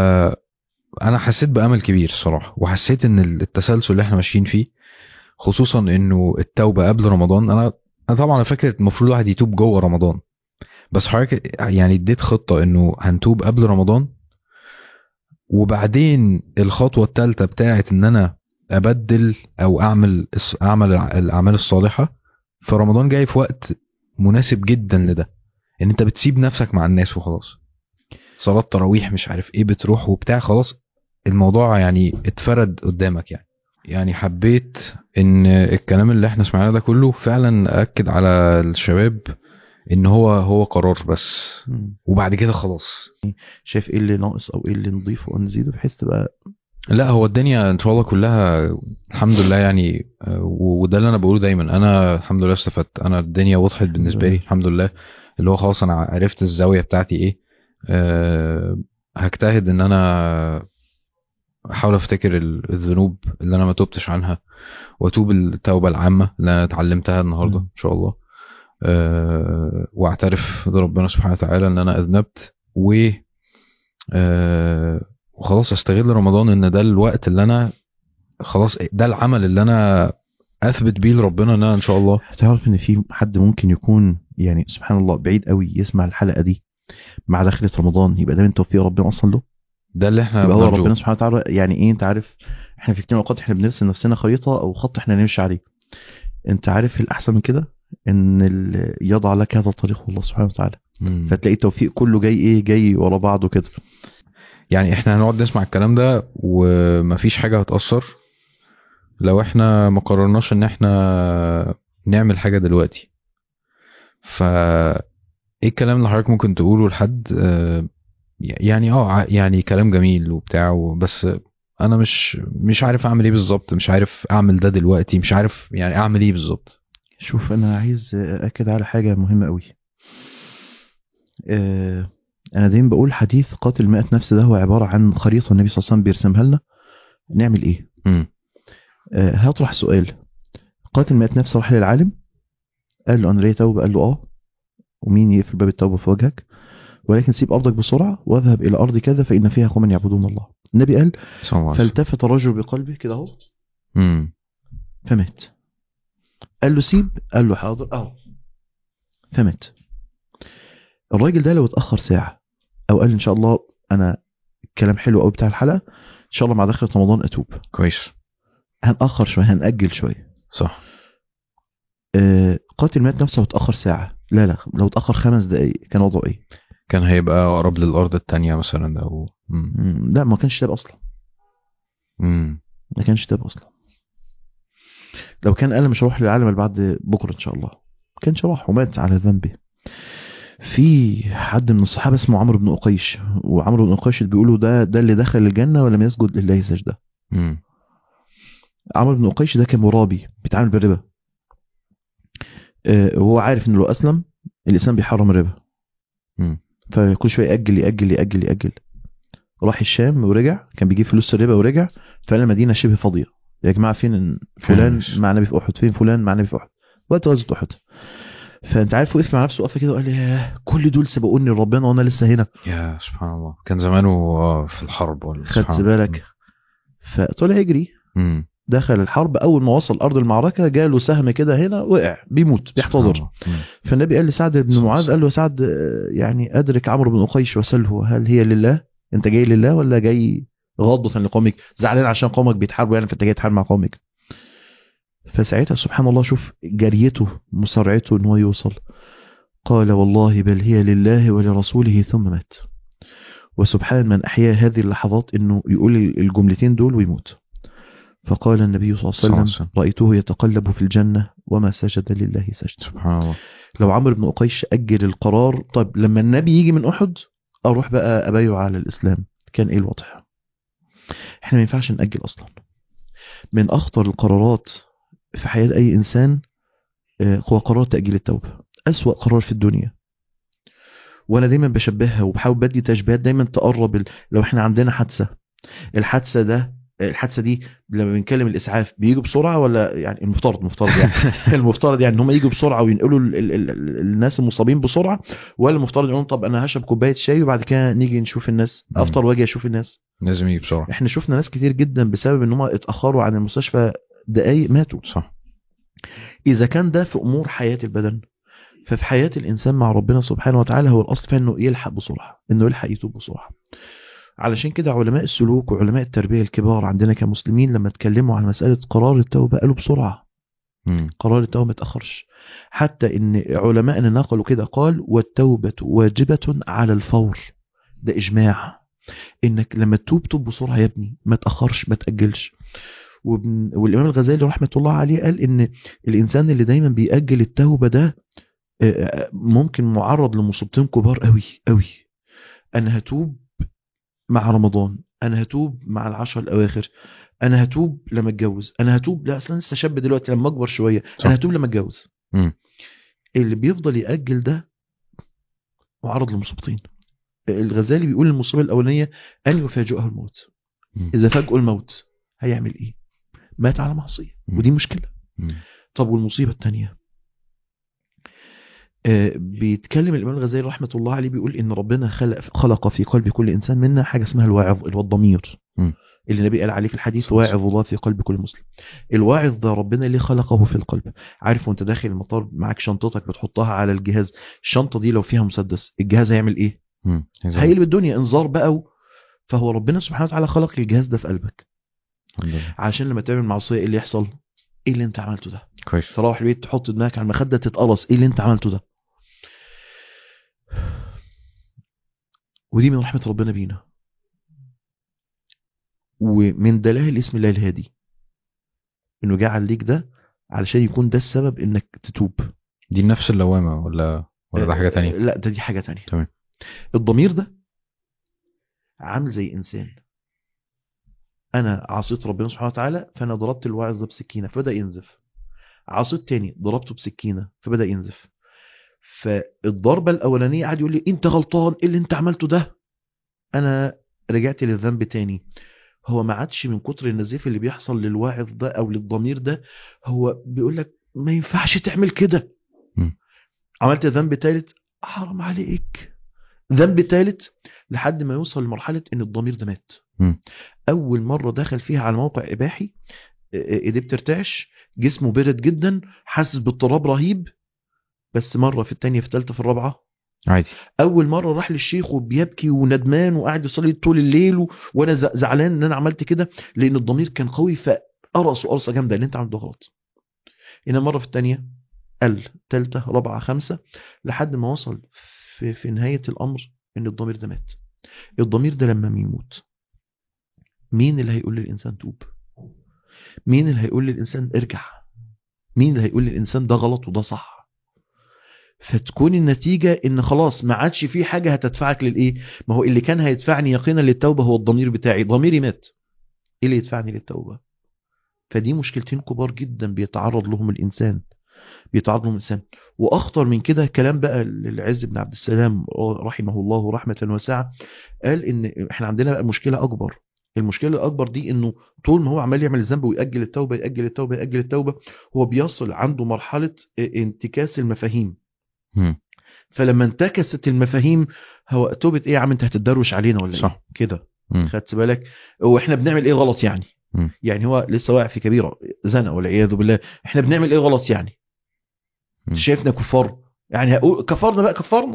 انا حسيت بامل كبير صراحه وحسيت ان التسلسل اللي احنا ماشيين فيه خصوصا انه التوبه قبل رمضان انا انا طبعا أنا فاكر المفروض الواحد يتوب جوه رمضان بس حضرتك يعني اديت خطه انه هنتوب قبل رمضان وبعدين الخطوه الثالثه بتاعت ان انا ابدل او اعمل اعمل الاعمال الصالحه فرمضان جاي في وقت مناسب جدا لده ان انت بتسيب نفسك مع الناس وخلاص صلاه تراويح مش عارف ايه بتروح وبتاع خلاص الموضوع يعني اتفرد قدامك يعني يعني حبيت ان الكلام اللي احنا سمعناه ده كله فعلا اكد على الشباب ان هو هو قرار بس مم. وبعد كده خلاص شايف ايه اللي ناقص او ايه اللي نضيفه ونزيده بحيث تبقى لا هو الدنيا ان شاء الله كلها الحمد لله يعني آه، وده اللي انا بقوله دايما انا الحمد لله استفدت انا الدنيا وضحت بالنسبه لي الحمد لله اللي هو خلاص انا عرفت الزاويه بتاعتي ايه أه هجتهد ان انا احاول افتكر ال- الذنوب اللي انا ما توبتش عنها واتوب التوبه العامه اللي انا اتعلمتها النهارده مم. ان شاء الله أه واعترف لربنا سبحانه وتعالى ان انا اذنبت و أه وخلاص استغل رمضان ان ده الوقت اللي انا خلاص ده العمل اللي انا اثبت بيه لربنا ان انا ان شاء الله تعرف ان في حد ممكن يكون يعني سبحان الله بعيد قوي يسمع الحلقه دي مع دخلة رمضان يبقى ده من توفيق ربنا اصلا له ده اللي احنا يبقى هو بنرجوه. ربنا سبحانه وتعالى يعني ايه انت عارف احنا في كتير من الاوقات احنا بنرسم نفسنا خريطه او خط احنا نمشي عليه انت عارف الاحسن من كده ان ال- يضع لك هذا الطريق الله سبحانه وتعالى مم. فتلاقي التوفيق كله جاي ايه جاي ورا بعضه كده يعني احنا هنقعد نسمع الكلام ده ومفيش حاجة هتأثر لو احنا ما قررناش ان احنا نعمل حاجة دلوقتي ف ايه الكلام اللي حضرتك ممكن تقوله لحد آه، يعني اه ع- يعني كلام جميل وبتاع بس انا مش مش عارف اعمل ايه بالظبط مش عارف اعمل ده دلوقتي مش عارف يعني اعمل ايه بالظبط شوف انا عايز اكد على حاجه مهمه قوي آه، انا دايما بقول حديث قاتل مئة نفس ده هو عباره عن خريطه النبي صلى الله عليه وسلم بيرسمها لنا نعمل ايه مم. آه، هطرح سؤال قاتل مئة نفس راح للعالم قال له انا ليا توبه قال له اه ومين يقفل باب التوبه في وجهك ولكن سيب ارضك بسرعه واذهب الى ارض كذا فان فيها قوما يعبدون الله النبي قال صلى الله عليه وسلم. فالتفت الرجل بقلبه كده اهو مم. فمات قال له سيب قال له حاضر اهو فمات الراجل ده لو اتاخر ساعه او قال ان شاء الله انا كلام حلو قوي بتاع الحلقه ان شاء الله مع دخلة رمضان اتوب كويس هنأخر شويه هنأجل شويه صح آه قاتل مات نفسه واتأخر ساعه لا لا لو اتأخر خمس دقايق كان وضعه ايه كان هيبقى اقرب للارض التانية مثلا او مم. مم، لا ما كانش تاب اصلا مم. ما كانش تاب اصلا لو كان قال مش هروح للعالم اللي بعد بكره ان شاء الله ما كانش راح ومات على ذنبه في حد من الصحابه اسمه عمرو بن قيش وعمرو بن قيش اللي بيقولوا ده ده اللي دخل الجنه ولم يسجد لله سجده مم. عمرو بن قيش ده كان مرابي بيتعامل بالربا آه، وهو عارف ان لو اسلم الاسلام بيحرم الربا مم. فكل شويه ياجل ياجل ياجل ياجل راح الشام ورجع كان بيجيب فلوس الربا ورجع فلقى المدينه شبه فاضيه يا جماعه فين إن فلان فلوس. مع النبي في احد فين فلان مع النبي في احد وقت غزوه احد فانت عارف وقف مع نفسه وقفه كده وقال ياه كل دول سبقوني لربنا وانا لسه هنا يا سبحان الله كان زمانه آه، في الحرب ولا خدت سبحان بالك فطلع يجري مم. دخل الحرب اول ما وصل ارض المعركه جاله سهم كده هنا وقع بيموت بيحتضر سبحان الله. مم. فالنبي قال لسعد بن صلى معاذ الله قال له يا سعد آه، يعني ادرك عمرو بن قيش وسله هل هي لله انت جاي لله ولا جاي غضة لقومك زعلان عشان قومك بيتحاربوا يعني فانت جاي تحارب مع قومك فساعتها سبحان الله شوف جريته مسارعته ان هو يوصل قال والله بل هي لله ولرسوله ثم مات وسبحان من احيا هذه اللحظات انه يقول الجملتين دول ويموت فقال النبي صلى صلى الله الله عليه عليه وسلم رأيته يتقلب في الجنة وما سجد لله سجد سبحان الله لو عمرو بن قيش أجل القرار طيب لما النبي يجي من أحد أروح بقى أبايع على الإسلام كان إيه الوضع إحنا ما ينفعش نأجل أصلا من أخطر القرارات في حياة أي إنسان آه، هو قرار تأجيل التوبة أسوأ قرار في الدنيا وأنا دايما بشبهها وبحاول بدي تشبيهات دايما تقرب ال- لو إحنا عندنا حادثة الحادثة ده الحادثة دي لما بنكلم الإسعاف بيجوا بسرعة ولا يعني المفترض المفترض يعني المفترض يعني ان هم يجوا بسرعه وينقلوا ال ال ال ال الناس المصابين بسرعه ولا المفترض يقولون طب انا هشرب كوبايه شاي وبعد كده نيجي نشوف الناس مم. افطر واجي اشوف الناس لازم يجي بسرعه احنا شفنا ناس كتير جدا بسبب ان هم اتاخروا عن المستشفى دقايق ماتوا صح اذا كان ده في امور حياه البدن ففي حياه الانسان مع ربنا سبحانه وتعالى هو الاصل فيها انه يلحق بسرعه انه يلحق يتوب بسرعه علشان كده علماء السلوك وعلماء التربيه الكبار عندنا كمسلمين لما اتكلموا عن مساله قرار التوبه قالوا بسرعه مم. قرار التوبة ما يتأخرش حتى ان علماءنا نقلوا كده قال والتوبة واجبة على الفور ده إجماع إنك لما تتوب توب بسرعة يا ابني ما تأخرش ما تأجلش وابن والإمام الغزالي رحمة الله عليه قال إن الإنسان اللي دايما بيأجل التوبة ده آه، ممكن معرض لمصيبتين كبار قوي قوي أنا هتوب مع رمضان أنا هتوب مع العشر الأواخر أنا هتوب لما أتجوز أنا هتوب لا أصلا لسه شاب دلوقتي لما أكبر شوية صح. أنا هتوب لما أتجوز مم. اللي بيفضل يأجل ده معرض لمصيبتين الغزالي بيقول المصيبة الأولانية أن يفاجئه الموت مم. إذا فاجئه الموت هيعمل إيه مات على معصية مم. ودي مشكلة مم. طب والمصيبة الثانية آه، بيتكلم الإمام الغزالي رحمة الله عليه بيقول إن ربنا خلق خلق في قلب كل إنسان منا حاجة اسمها الواعظ اللي هو الضمير مم. اللي النبي قال عليه في الحديث صلى الله عليه واعظ الله في قلب كل مسلم الواعظ ده ربنا ليه خلقه في القلب عارف وانت داخل المطار معاك شنطتك بتحطها على الجهاز الشنطة دي لو فيها مسدس الجهاز هيعمل ايه مم. هيقلب الدنيا انذار بقى و... فهو ربنا سبحانه وتعالى خلق الجهاز ده في قلبك الحمد لله. عشان لما تعمل معصيه ايه اللي يحصل ايه اللي انت عملته ده كويس تروح البيت تحط دماغك على المخده تتقرص ايه اللي انت عملته ده ودي من رحمة ربنا بينا ومن دلائل اسم الله الهادي انه جعل ليك ده علشان يكون ده السبب انك تتوب دي النفس اللوامه ولا ولا ده حاجه آه، تانية لا ده دي حاجة تانية تمام. الضمير ده عامل زي انسان انا عصيت ربنا سبحانه وتعالى فانا ضربت الواعظ ده بسكينة فبدأ ينزف عصيت تاني ضربته بسكينة فبدأ ينزف فالضربة الأولانية قعد يقول لي أنت غلطان إيه اللي أنت عملته ده أنا رجعت للذنب تاني هو ما عادش من كتر النزيف اللي بيحصل للواعظ ده أو للضمير ده هو بيقول لك ما ينفعش تعمل كده مم. عملت ذنب تالت حرام عليك ذنب تالت لحد ما يوصل لمرحلة ان الضمير ده مات مم. اول مرة دخل فيها على موقع اباحي ايديه بترتعش جسمه برد جدا حاسس باضطراب رهيب بس مرة في التانية في التالتة في الرابعة عادي اول مرة راح للشيخ وبيبكي وندمان وقاعد يصلي طول الليل و... وانا ز- زعلان ان انا عملت كده لان الضمير كان قوي فقرص قرصة جامدة اللي انت عملته غلط هنا مرة في التانية قل تالتة رابعة خمسة لحد ما وصل في, في نهاية الأمر إن الضمير ده مات الضمير ده لما يموت مين اللي هيقول للإنسان توب مين اللي هيقول للإنسان ارجع مين اللي هيقول للإنسان ده غلط وده صح فتكون النتيجة إن خلاص ما عادش في حاجة هتدفعك للإيه ما هو اللي كان هيدفعني يقينا للتوبة هو الضمير بتاعي ضميري مات إيه اللي يدفعني للتوبة فدي مشكلتين كبار جدا بيتعرض لهم الإنسان بيتعرض لهم الإنسان وأخطر من كده كلام بقى للعز بن عبد السلام رحمه الله رحمة واسعة قال إن إحنا عندنا بقى مشكلة أكبر المشكلة الأكبر دي إنه طول ما هو عمال يعمل الذنب ويأجل التوبة يأجل التوبة يأجل التوبة هو بيصل عنده مرحلة انتكاس المفاهيم مم. فلما انتكست المفاهيم هو توبة إيه يا عم أنت هتتدروش علينا ولا صح. إيه كده مم. خدت بالك واحنا بنعمل ايه غلط يعني مم. يعني هو لسه واقع في كبيره زنا والعياذ بالله احنا بنعمل ايه غلط يعني مم. شايفنا كفار يعني هقول كفرنا بقى كفرنا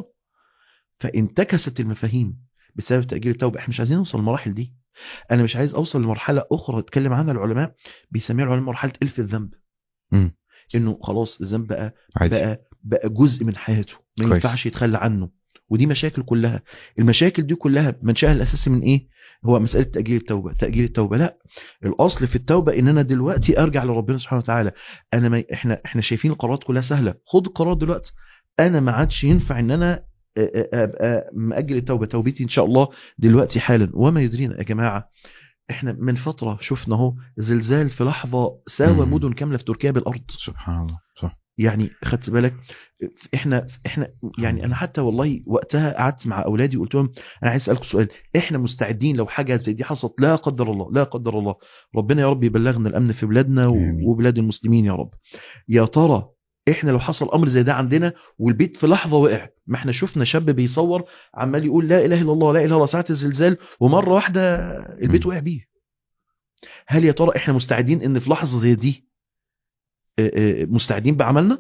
فانتكست المفاهيم بسبب تاجيل التوبه احنا مش عايزين نوصل للمراحل دي انا مش عايز اوصل لمرحله اخرى اتكلم عنها العلماء بيسميها العلماء مرحله الف الذنب مم. انه خلاص الذنب بقى عادي بقى بقى جزء من حياته ما كويس. ينفعش يتخلى عنه ودي مشاكل كلها المشاكل دي كلها منشأها الاساسي من ايه هو مساله تاجيل التوبه تاجيل التوبه لا الاصل في التوبه ان انا دلوقتي ارجع لربنا سبحانه وتعالى انا ما احنا احنا شايفين القرارات كلها سهله خد القرار دلوقتي انا ما عادش ينفع ان انا أ- أ- ابقى ماجل التوبه توبتي ان شاء الله دلوقتي حالا وما يدرينا يا جماعه احنا من فتره شفنا اهو زلزال في لحظه ساوى مم. مدن كامله في تركيا بالارض سبحان الله صح يعني خدت بالك احنا احنا يعني انا حتى والله وقتها قعدت مع اولادي وقلت لهم انا عايز اسالكم سؤال احنا مستعدين لو حاجه زي دي حصلت لا قدر الله لا قدر الله ربنا يا رب يبلغنا الامن في بلادنا و- آمين. وبلاد المسلمين يا رب يا ترى احنا لو حصل امر زي ده عندنا والبيت في لحظه وقع ما احنا شفنا شاب بيصور عمال يقول لا اله الا الله لا اله الا الله ساعه الزلزال ومره واحده البيت مم. وقع بيه هل يا ترى احنا مستعدين ان في لحظه زي دي اه، اه، مستعدين بعملنا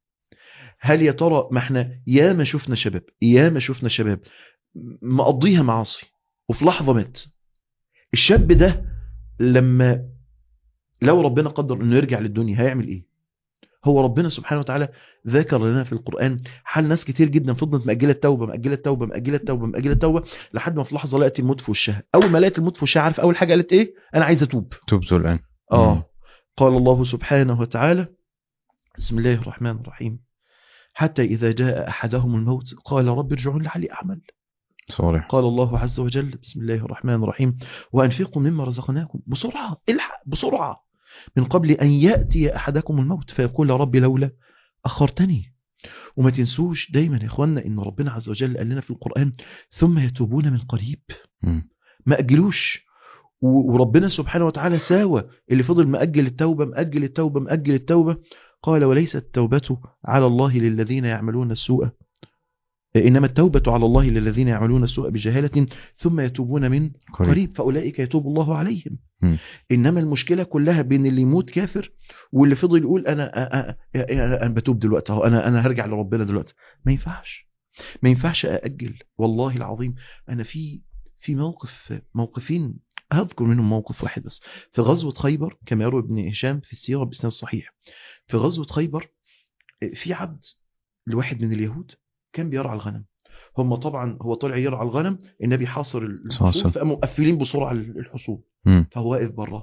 هل يا ترى ما احنا يا ما شفنا شباب يا ما شفنا شباب مقضيها معاصي وفي لحظه مات الشاب ده لما لو ربنا قدر انه يرجع للدنيا هيعمل ايه هو ربنا سبحانه وتعالى ذكر لنا في القرآن حال ناس كتير جدا فضلت مأجلة التوبة مأجلة التوبة مأجلة التوبة مأجلة التوبة لحد ما في لحظة لقت الموت في وشها أول ما لقت الموت في وشها عارف أول حاجة قالت إيه أنا عايزة أتوب تبت الان مم. آه قال الله سبحانه وتعالى بسم الله الرحمن الرحيم حتى إذا جاء أحدهم الموت قال رب ارجعون لعلي أعمل صالح قال الله عز وجل بسم الله الرحمن الرحيم وأنفقوا مما رزقناكم بسرعة الحق بسرعة من قبل أن يأتي أحدكم الموت فيقول ربي لولا أخرتني وما تنسوش دايما يا إخوانا إن ربنا عز وجل قال لنا في القرآن ثم يتوبون من قريب مم. ما أجلوش و- وربنا سبحانه وتعالى ساوى اللي فضل مأجل التوبة مأجل التوبة مأجل التوبة قال وليست التوبة على الله للذين يعملون السوء إنما التوبة على الله للذين يعملون السوء بجهالة ثم يتوبون من قريب قريب فأولئك يتوب الله عليهم مم. إنما المشكلة كلها بين اللي يموت كافر واللي فضل يقول أنا أنا, أنا, أنا بتوب دلوقتي أهو أنا أنا هرجع لربنا دلوقتي ما ينفعش ما ينفعش أأجل والله العظيم أنا في في موقف موقفين هذكر منهم موقف واحد بس في غزوة خيبر كما يروي ابن هشام في السيرة بإسناد صحيح في غزوة خيبر في عبد لواحد من اليهود كان بيرعى الغنم هم طبعا هو طلع يرعى الغنم النبي حاصر صلى الله عليه الحصون وسلم. فقاموا مقفلين بسرعه الحصون مم. فهو واقف بره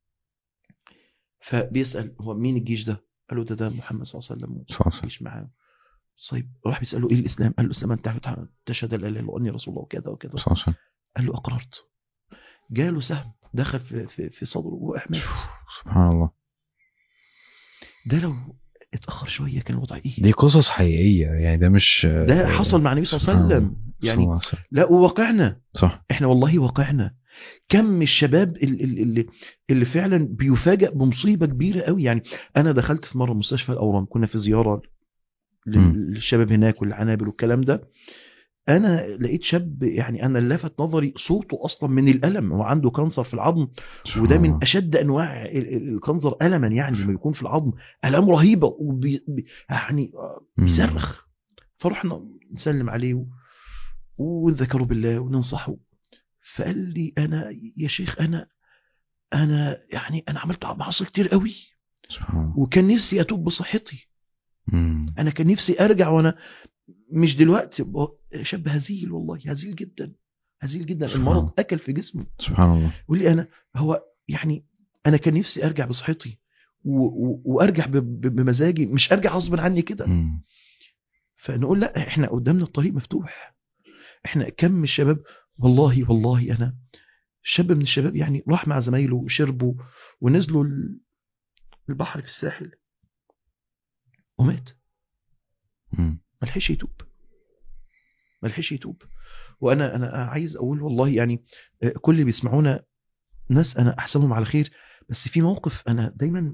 فبيسال هو مين الجيش ده؟ قال له ده ده محمد صلى الله عليه وسلم صلى الله عليه وسلم. الجيش معاه طيب راح بيساله ايه الاسلام؟ قال له الاسلام انت تشهد لا اله الا الله واني رسول الله وكذا وكذا صلى الله عليه وسلم. قال له اقررت جاله سهم دخل في في, في صدره وقع مات سبحان الله ده لو اتاخر شويه كان الوضع ايه؟ دي قصص حقيقيه يعني ده مش ده حصل مع النبي صلى الله عليه سبحان وسلم صلى يعني الله عليه وسلم. لا وواقعنا صح احنا والله واقعنا كم من الشباب ال- ال- اللي اللي فعلا بيفاجئ بمصيبه كبيره قوي يعني انا دخلت في مره مستشفى الاورام كنا في زياره لل- مم. للشباب هناك والعنابر والكلام ده انا لقيت شاب يعني انا اللي لفت نظري صوته اصلا من الالم هو عنده كانسر في العظم سبحان وده من الله. اشد انواع ال- ال- الكانسر الما يعني لما يكون في العظم الام رهيبه وبي بي- يعني مم. بيصرخ فرحنا نسلم عليه و- ونذكره بالله وننصحه فقال لي انا يا شيخ انا انا يعني انا عملت معاصي كتير قوي سبحان الله. وكان نفسي اتوب بصحتي مم. انا كان نفسي ارجع وانا مش دلوقتي هو شاب هزيل والله هزيل جدا هزيل جدا سبحان المرض الله. اكل في جسمه سبحان الله يقول لي انا هو يعني انا كان نفسي ارجع بصحتي و- و- وارجع ب- ب- بمزاجي مش ارجع غصب عني كده مم. فنقول لا احنا قدامنا الطريق مفتوح احنا كم من الشباب والله والله انا شاب من الشباب يعني راح مع زمايله وشربوا ونزلوا ال- البحر في الساحل ومات مم. ما لحقش يتوب ما لحقش يتوب وانا انا عايز اقول والله يعني آه، كل اللي بيسمعونا ناس انا احسبهم على خير بس في موقف انا دايما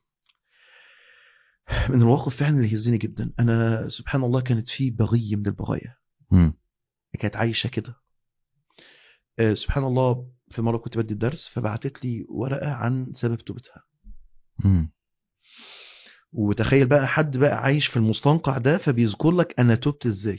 من المواقف فعلا اللي يهزني جدا انا سبحان الله كانت في بغي من البغايا مم. كانت عايشه كده آه، سبحان الله في مره كنت بدي الدرس فبعتت لي ورقه عن سبب توبتها مم. وتخيل بقى حد بقى عايش في المستنقع ده فبيذكر لك انا تبت ازاي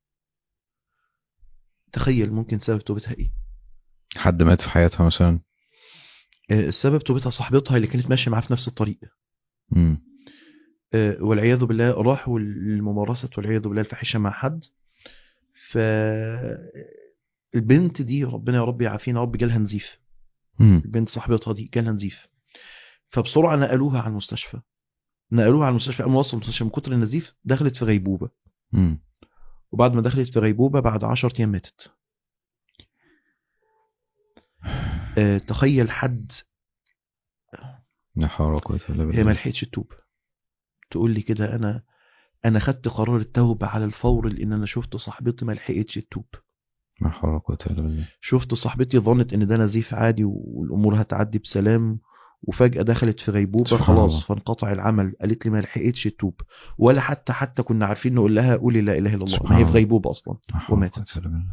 تخيل ممكن سبب توبتها ايه حد مات في حياتها مثلا آه، السبب توبتها صاحبتها اللي كانت ماشيه معاه في نفس الطريق مم. آه، والعياذ بالله راحوا للممارسه والعياذ بالله الفاحشه مع حد ف البنت دي ربنا يا رب يعافينا يا رب جالها نزيف مم. البنت صاحبتها دي جالها نزيف فبسرعه نقلوها على المستشفى نقلوها على المستشفى قاموا وصلوا المستشفى من كتر النزيف دخلت في غيبوبه مم. وبعد ما دخلت في غيبوبه بعد 10 ايام ماتت آه، تخيل حد لا حول ولا قوة إلا هي ما بالله لحقتش تتوب تقول لي كده انا انا خدت قرار التوبه على الفور لان انا شفت صاحبتي ما لحقتش تتوب لا حول ولا قوة إلا بالله شفت صاحبتي ظنت ان ده نزيف عادي والامور هتعدي بسلام وفجاه دخلت في غيبوبه سبحان خلاص الله. فانقطع العمل قالت لي ما لحقتش تتوب ولا حتى حتى كنا عارفين نقول لها قولي لا اله الا الله سبحان ما هي في الله. غيبوبه اصلا لا حول ولا وماتت. قوة إلا بالله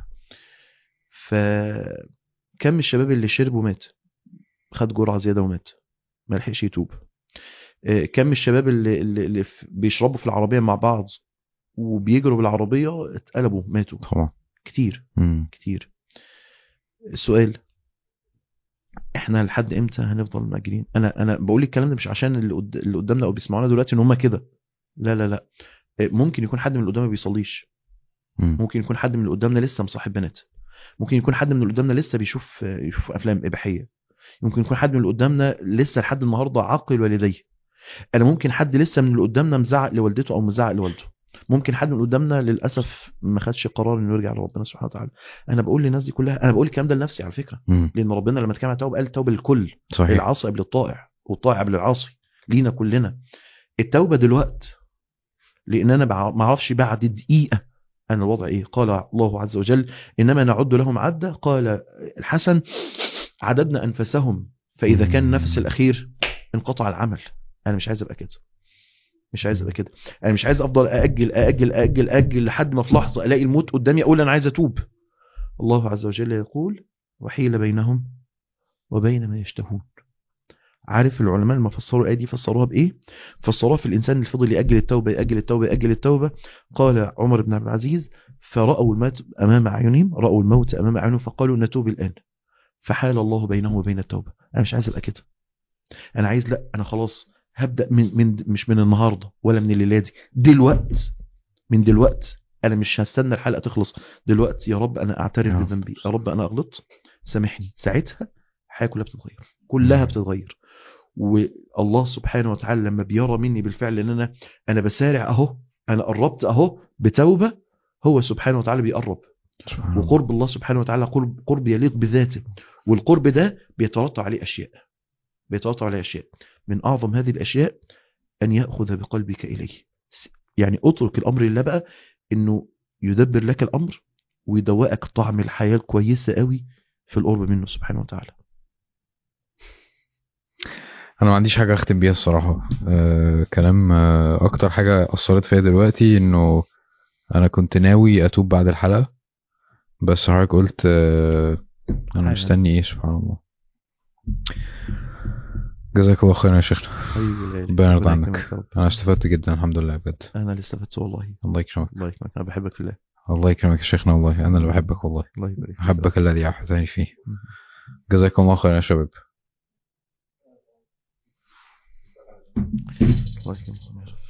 فكم من الشباب اللي شرب ومات خد جرعه زياده ومات ما لحقش يتوب آه، كم من الشباب اللي, اللي, اللي في- بيشربوا في العربيه مع بعض وبيجروا بالعربيه اتقلبوا ماتوا طبعا كتير مم. كتير السؤال احنا لحد امتى هنفضل مأجرين انا انا بقول الكلام ده مش عشان اللي, قد... اللي قدامنا او بيسمعونا دلوقتي ان هم كده لا لا لا آه، ممكن يكون حد من اللي قدامنا ما بيصليش مم. ممكن يكون حد من اللي قدامنا لسه مصاحب بنات ممكن يكون حد من اللي قدامنا لسه بيشوف يشوف افلام اباحيه ممكن يكون حد من اللي قدامنا لسه لحد النهارده عاقل والديه انا ممكن حد لسه من اللي قدامنا مزعق لوالدته او مزعق لوالده ممكن حد من اللي قدامنا للاسف ما خدش قرار انه يرجع لربنا سبحانه وتعالى انا بقول للناس دي كلها انا بقول الكلام ده لنفسي على فكره مم. لان ربنا لما اتكلم عن التوبه قال التوبه للكل صحيح العاصي قبل الطائع والطائع قبل العاصي لينا كلنا التوبه دلوقت لان انا بع- ما اعرفش بعد دقيقه انا الوضع ايه قال الله عز وجل انما نعد لهم عده قال الحسن عددنا انفسهم فاذا كان النفس الاخير انقطع العمل انا مش عايز ابقى كده مش عايز ابقى كده انا مش عايز افضل ااجل ااجل ااجل ااجل لحد ما في لحظه الاقي الموت قدامي اقول انا عايز اتوب الله عز وجل يقول وحيل بينهم وبين ما يشتهون عارف العلماء لما فسروا الايه دي فسروها بايه فسروها في الانسان اللي فضل ياجل التوبه ياجل التوبه ياجل التوبه قال عمر بن عبد العزيز فراوا الموت امام اعينهم راوا الموت امام اعينهم فقالوا نتوب الان فحال الله بينهم وبين التوبه انا مش عايز ابقى كده انا عايز لا انا خلاص هبدا من من مش من النهارده ولا من الليله دي دلوقت من دلوقت انا مش هستنى الحلقه تخلص دلوقتي يا رب انا اعترف يا رب. بذنبي يا رب انا غلطت سامحني ساعتها الحياه كلها بتتغير كلها مم. بتتغير والله سبحانه وتعالى لما بيرى مني بالفعل ان انا انا بسارع اهو انا قربت اهو بتوبه هو سبحانه وتعالى بيقرب سبحان الله. وقرب الله سبحانه وتعالى قرب قرب يليق بذاته والقرب ده بيترتب عليه اشياء بيترتب عليه اشياء من اعظم هذه الاشياء ان ياخذ بقلبك اليه يعني اترك الامر لله بقى انه يدبر لك الامر ويدوقك طعم الحياه الكويسه قوي في القرب منه سبحانه وتعالى انا ما عنديش حاجه اختم بيها الصراحه أه كلام أه اكتر حاجه اثرت فيا دلوقتي انه انا كنت ناوي اتوب بعد الحلقه بس حضرتك قلت أه انا حالا. مستني ايه سبحان الله جزاك الله خيرا يا شيخنا حبيبي الغالي. ربنا يرضى ربنا عنك. يكرمك يا رب. انا استفدت جدا الحمد لله بجد انا اللي استفدت والله الله يكرمك الله يكرمك انا بحبك في الله الله يكرمك يا شيخنا والله انا اللي بحبك والله الله يبارك فيك. احبك الذي احببتني فيه جزاكم الله خيرا يا شباب الله يكرمك يا رب.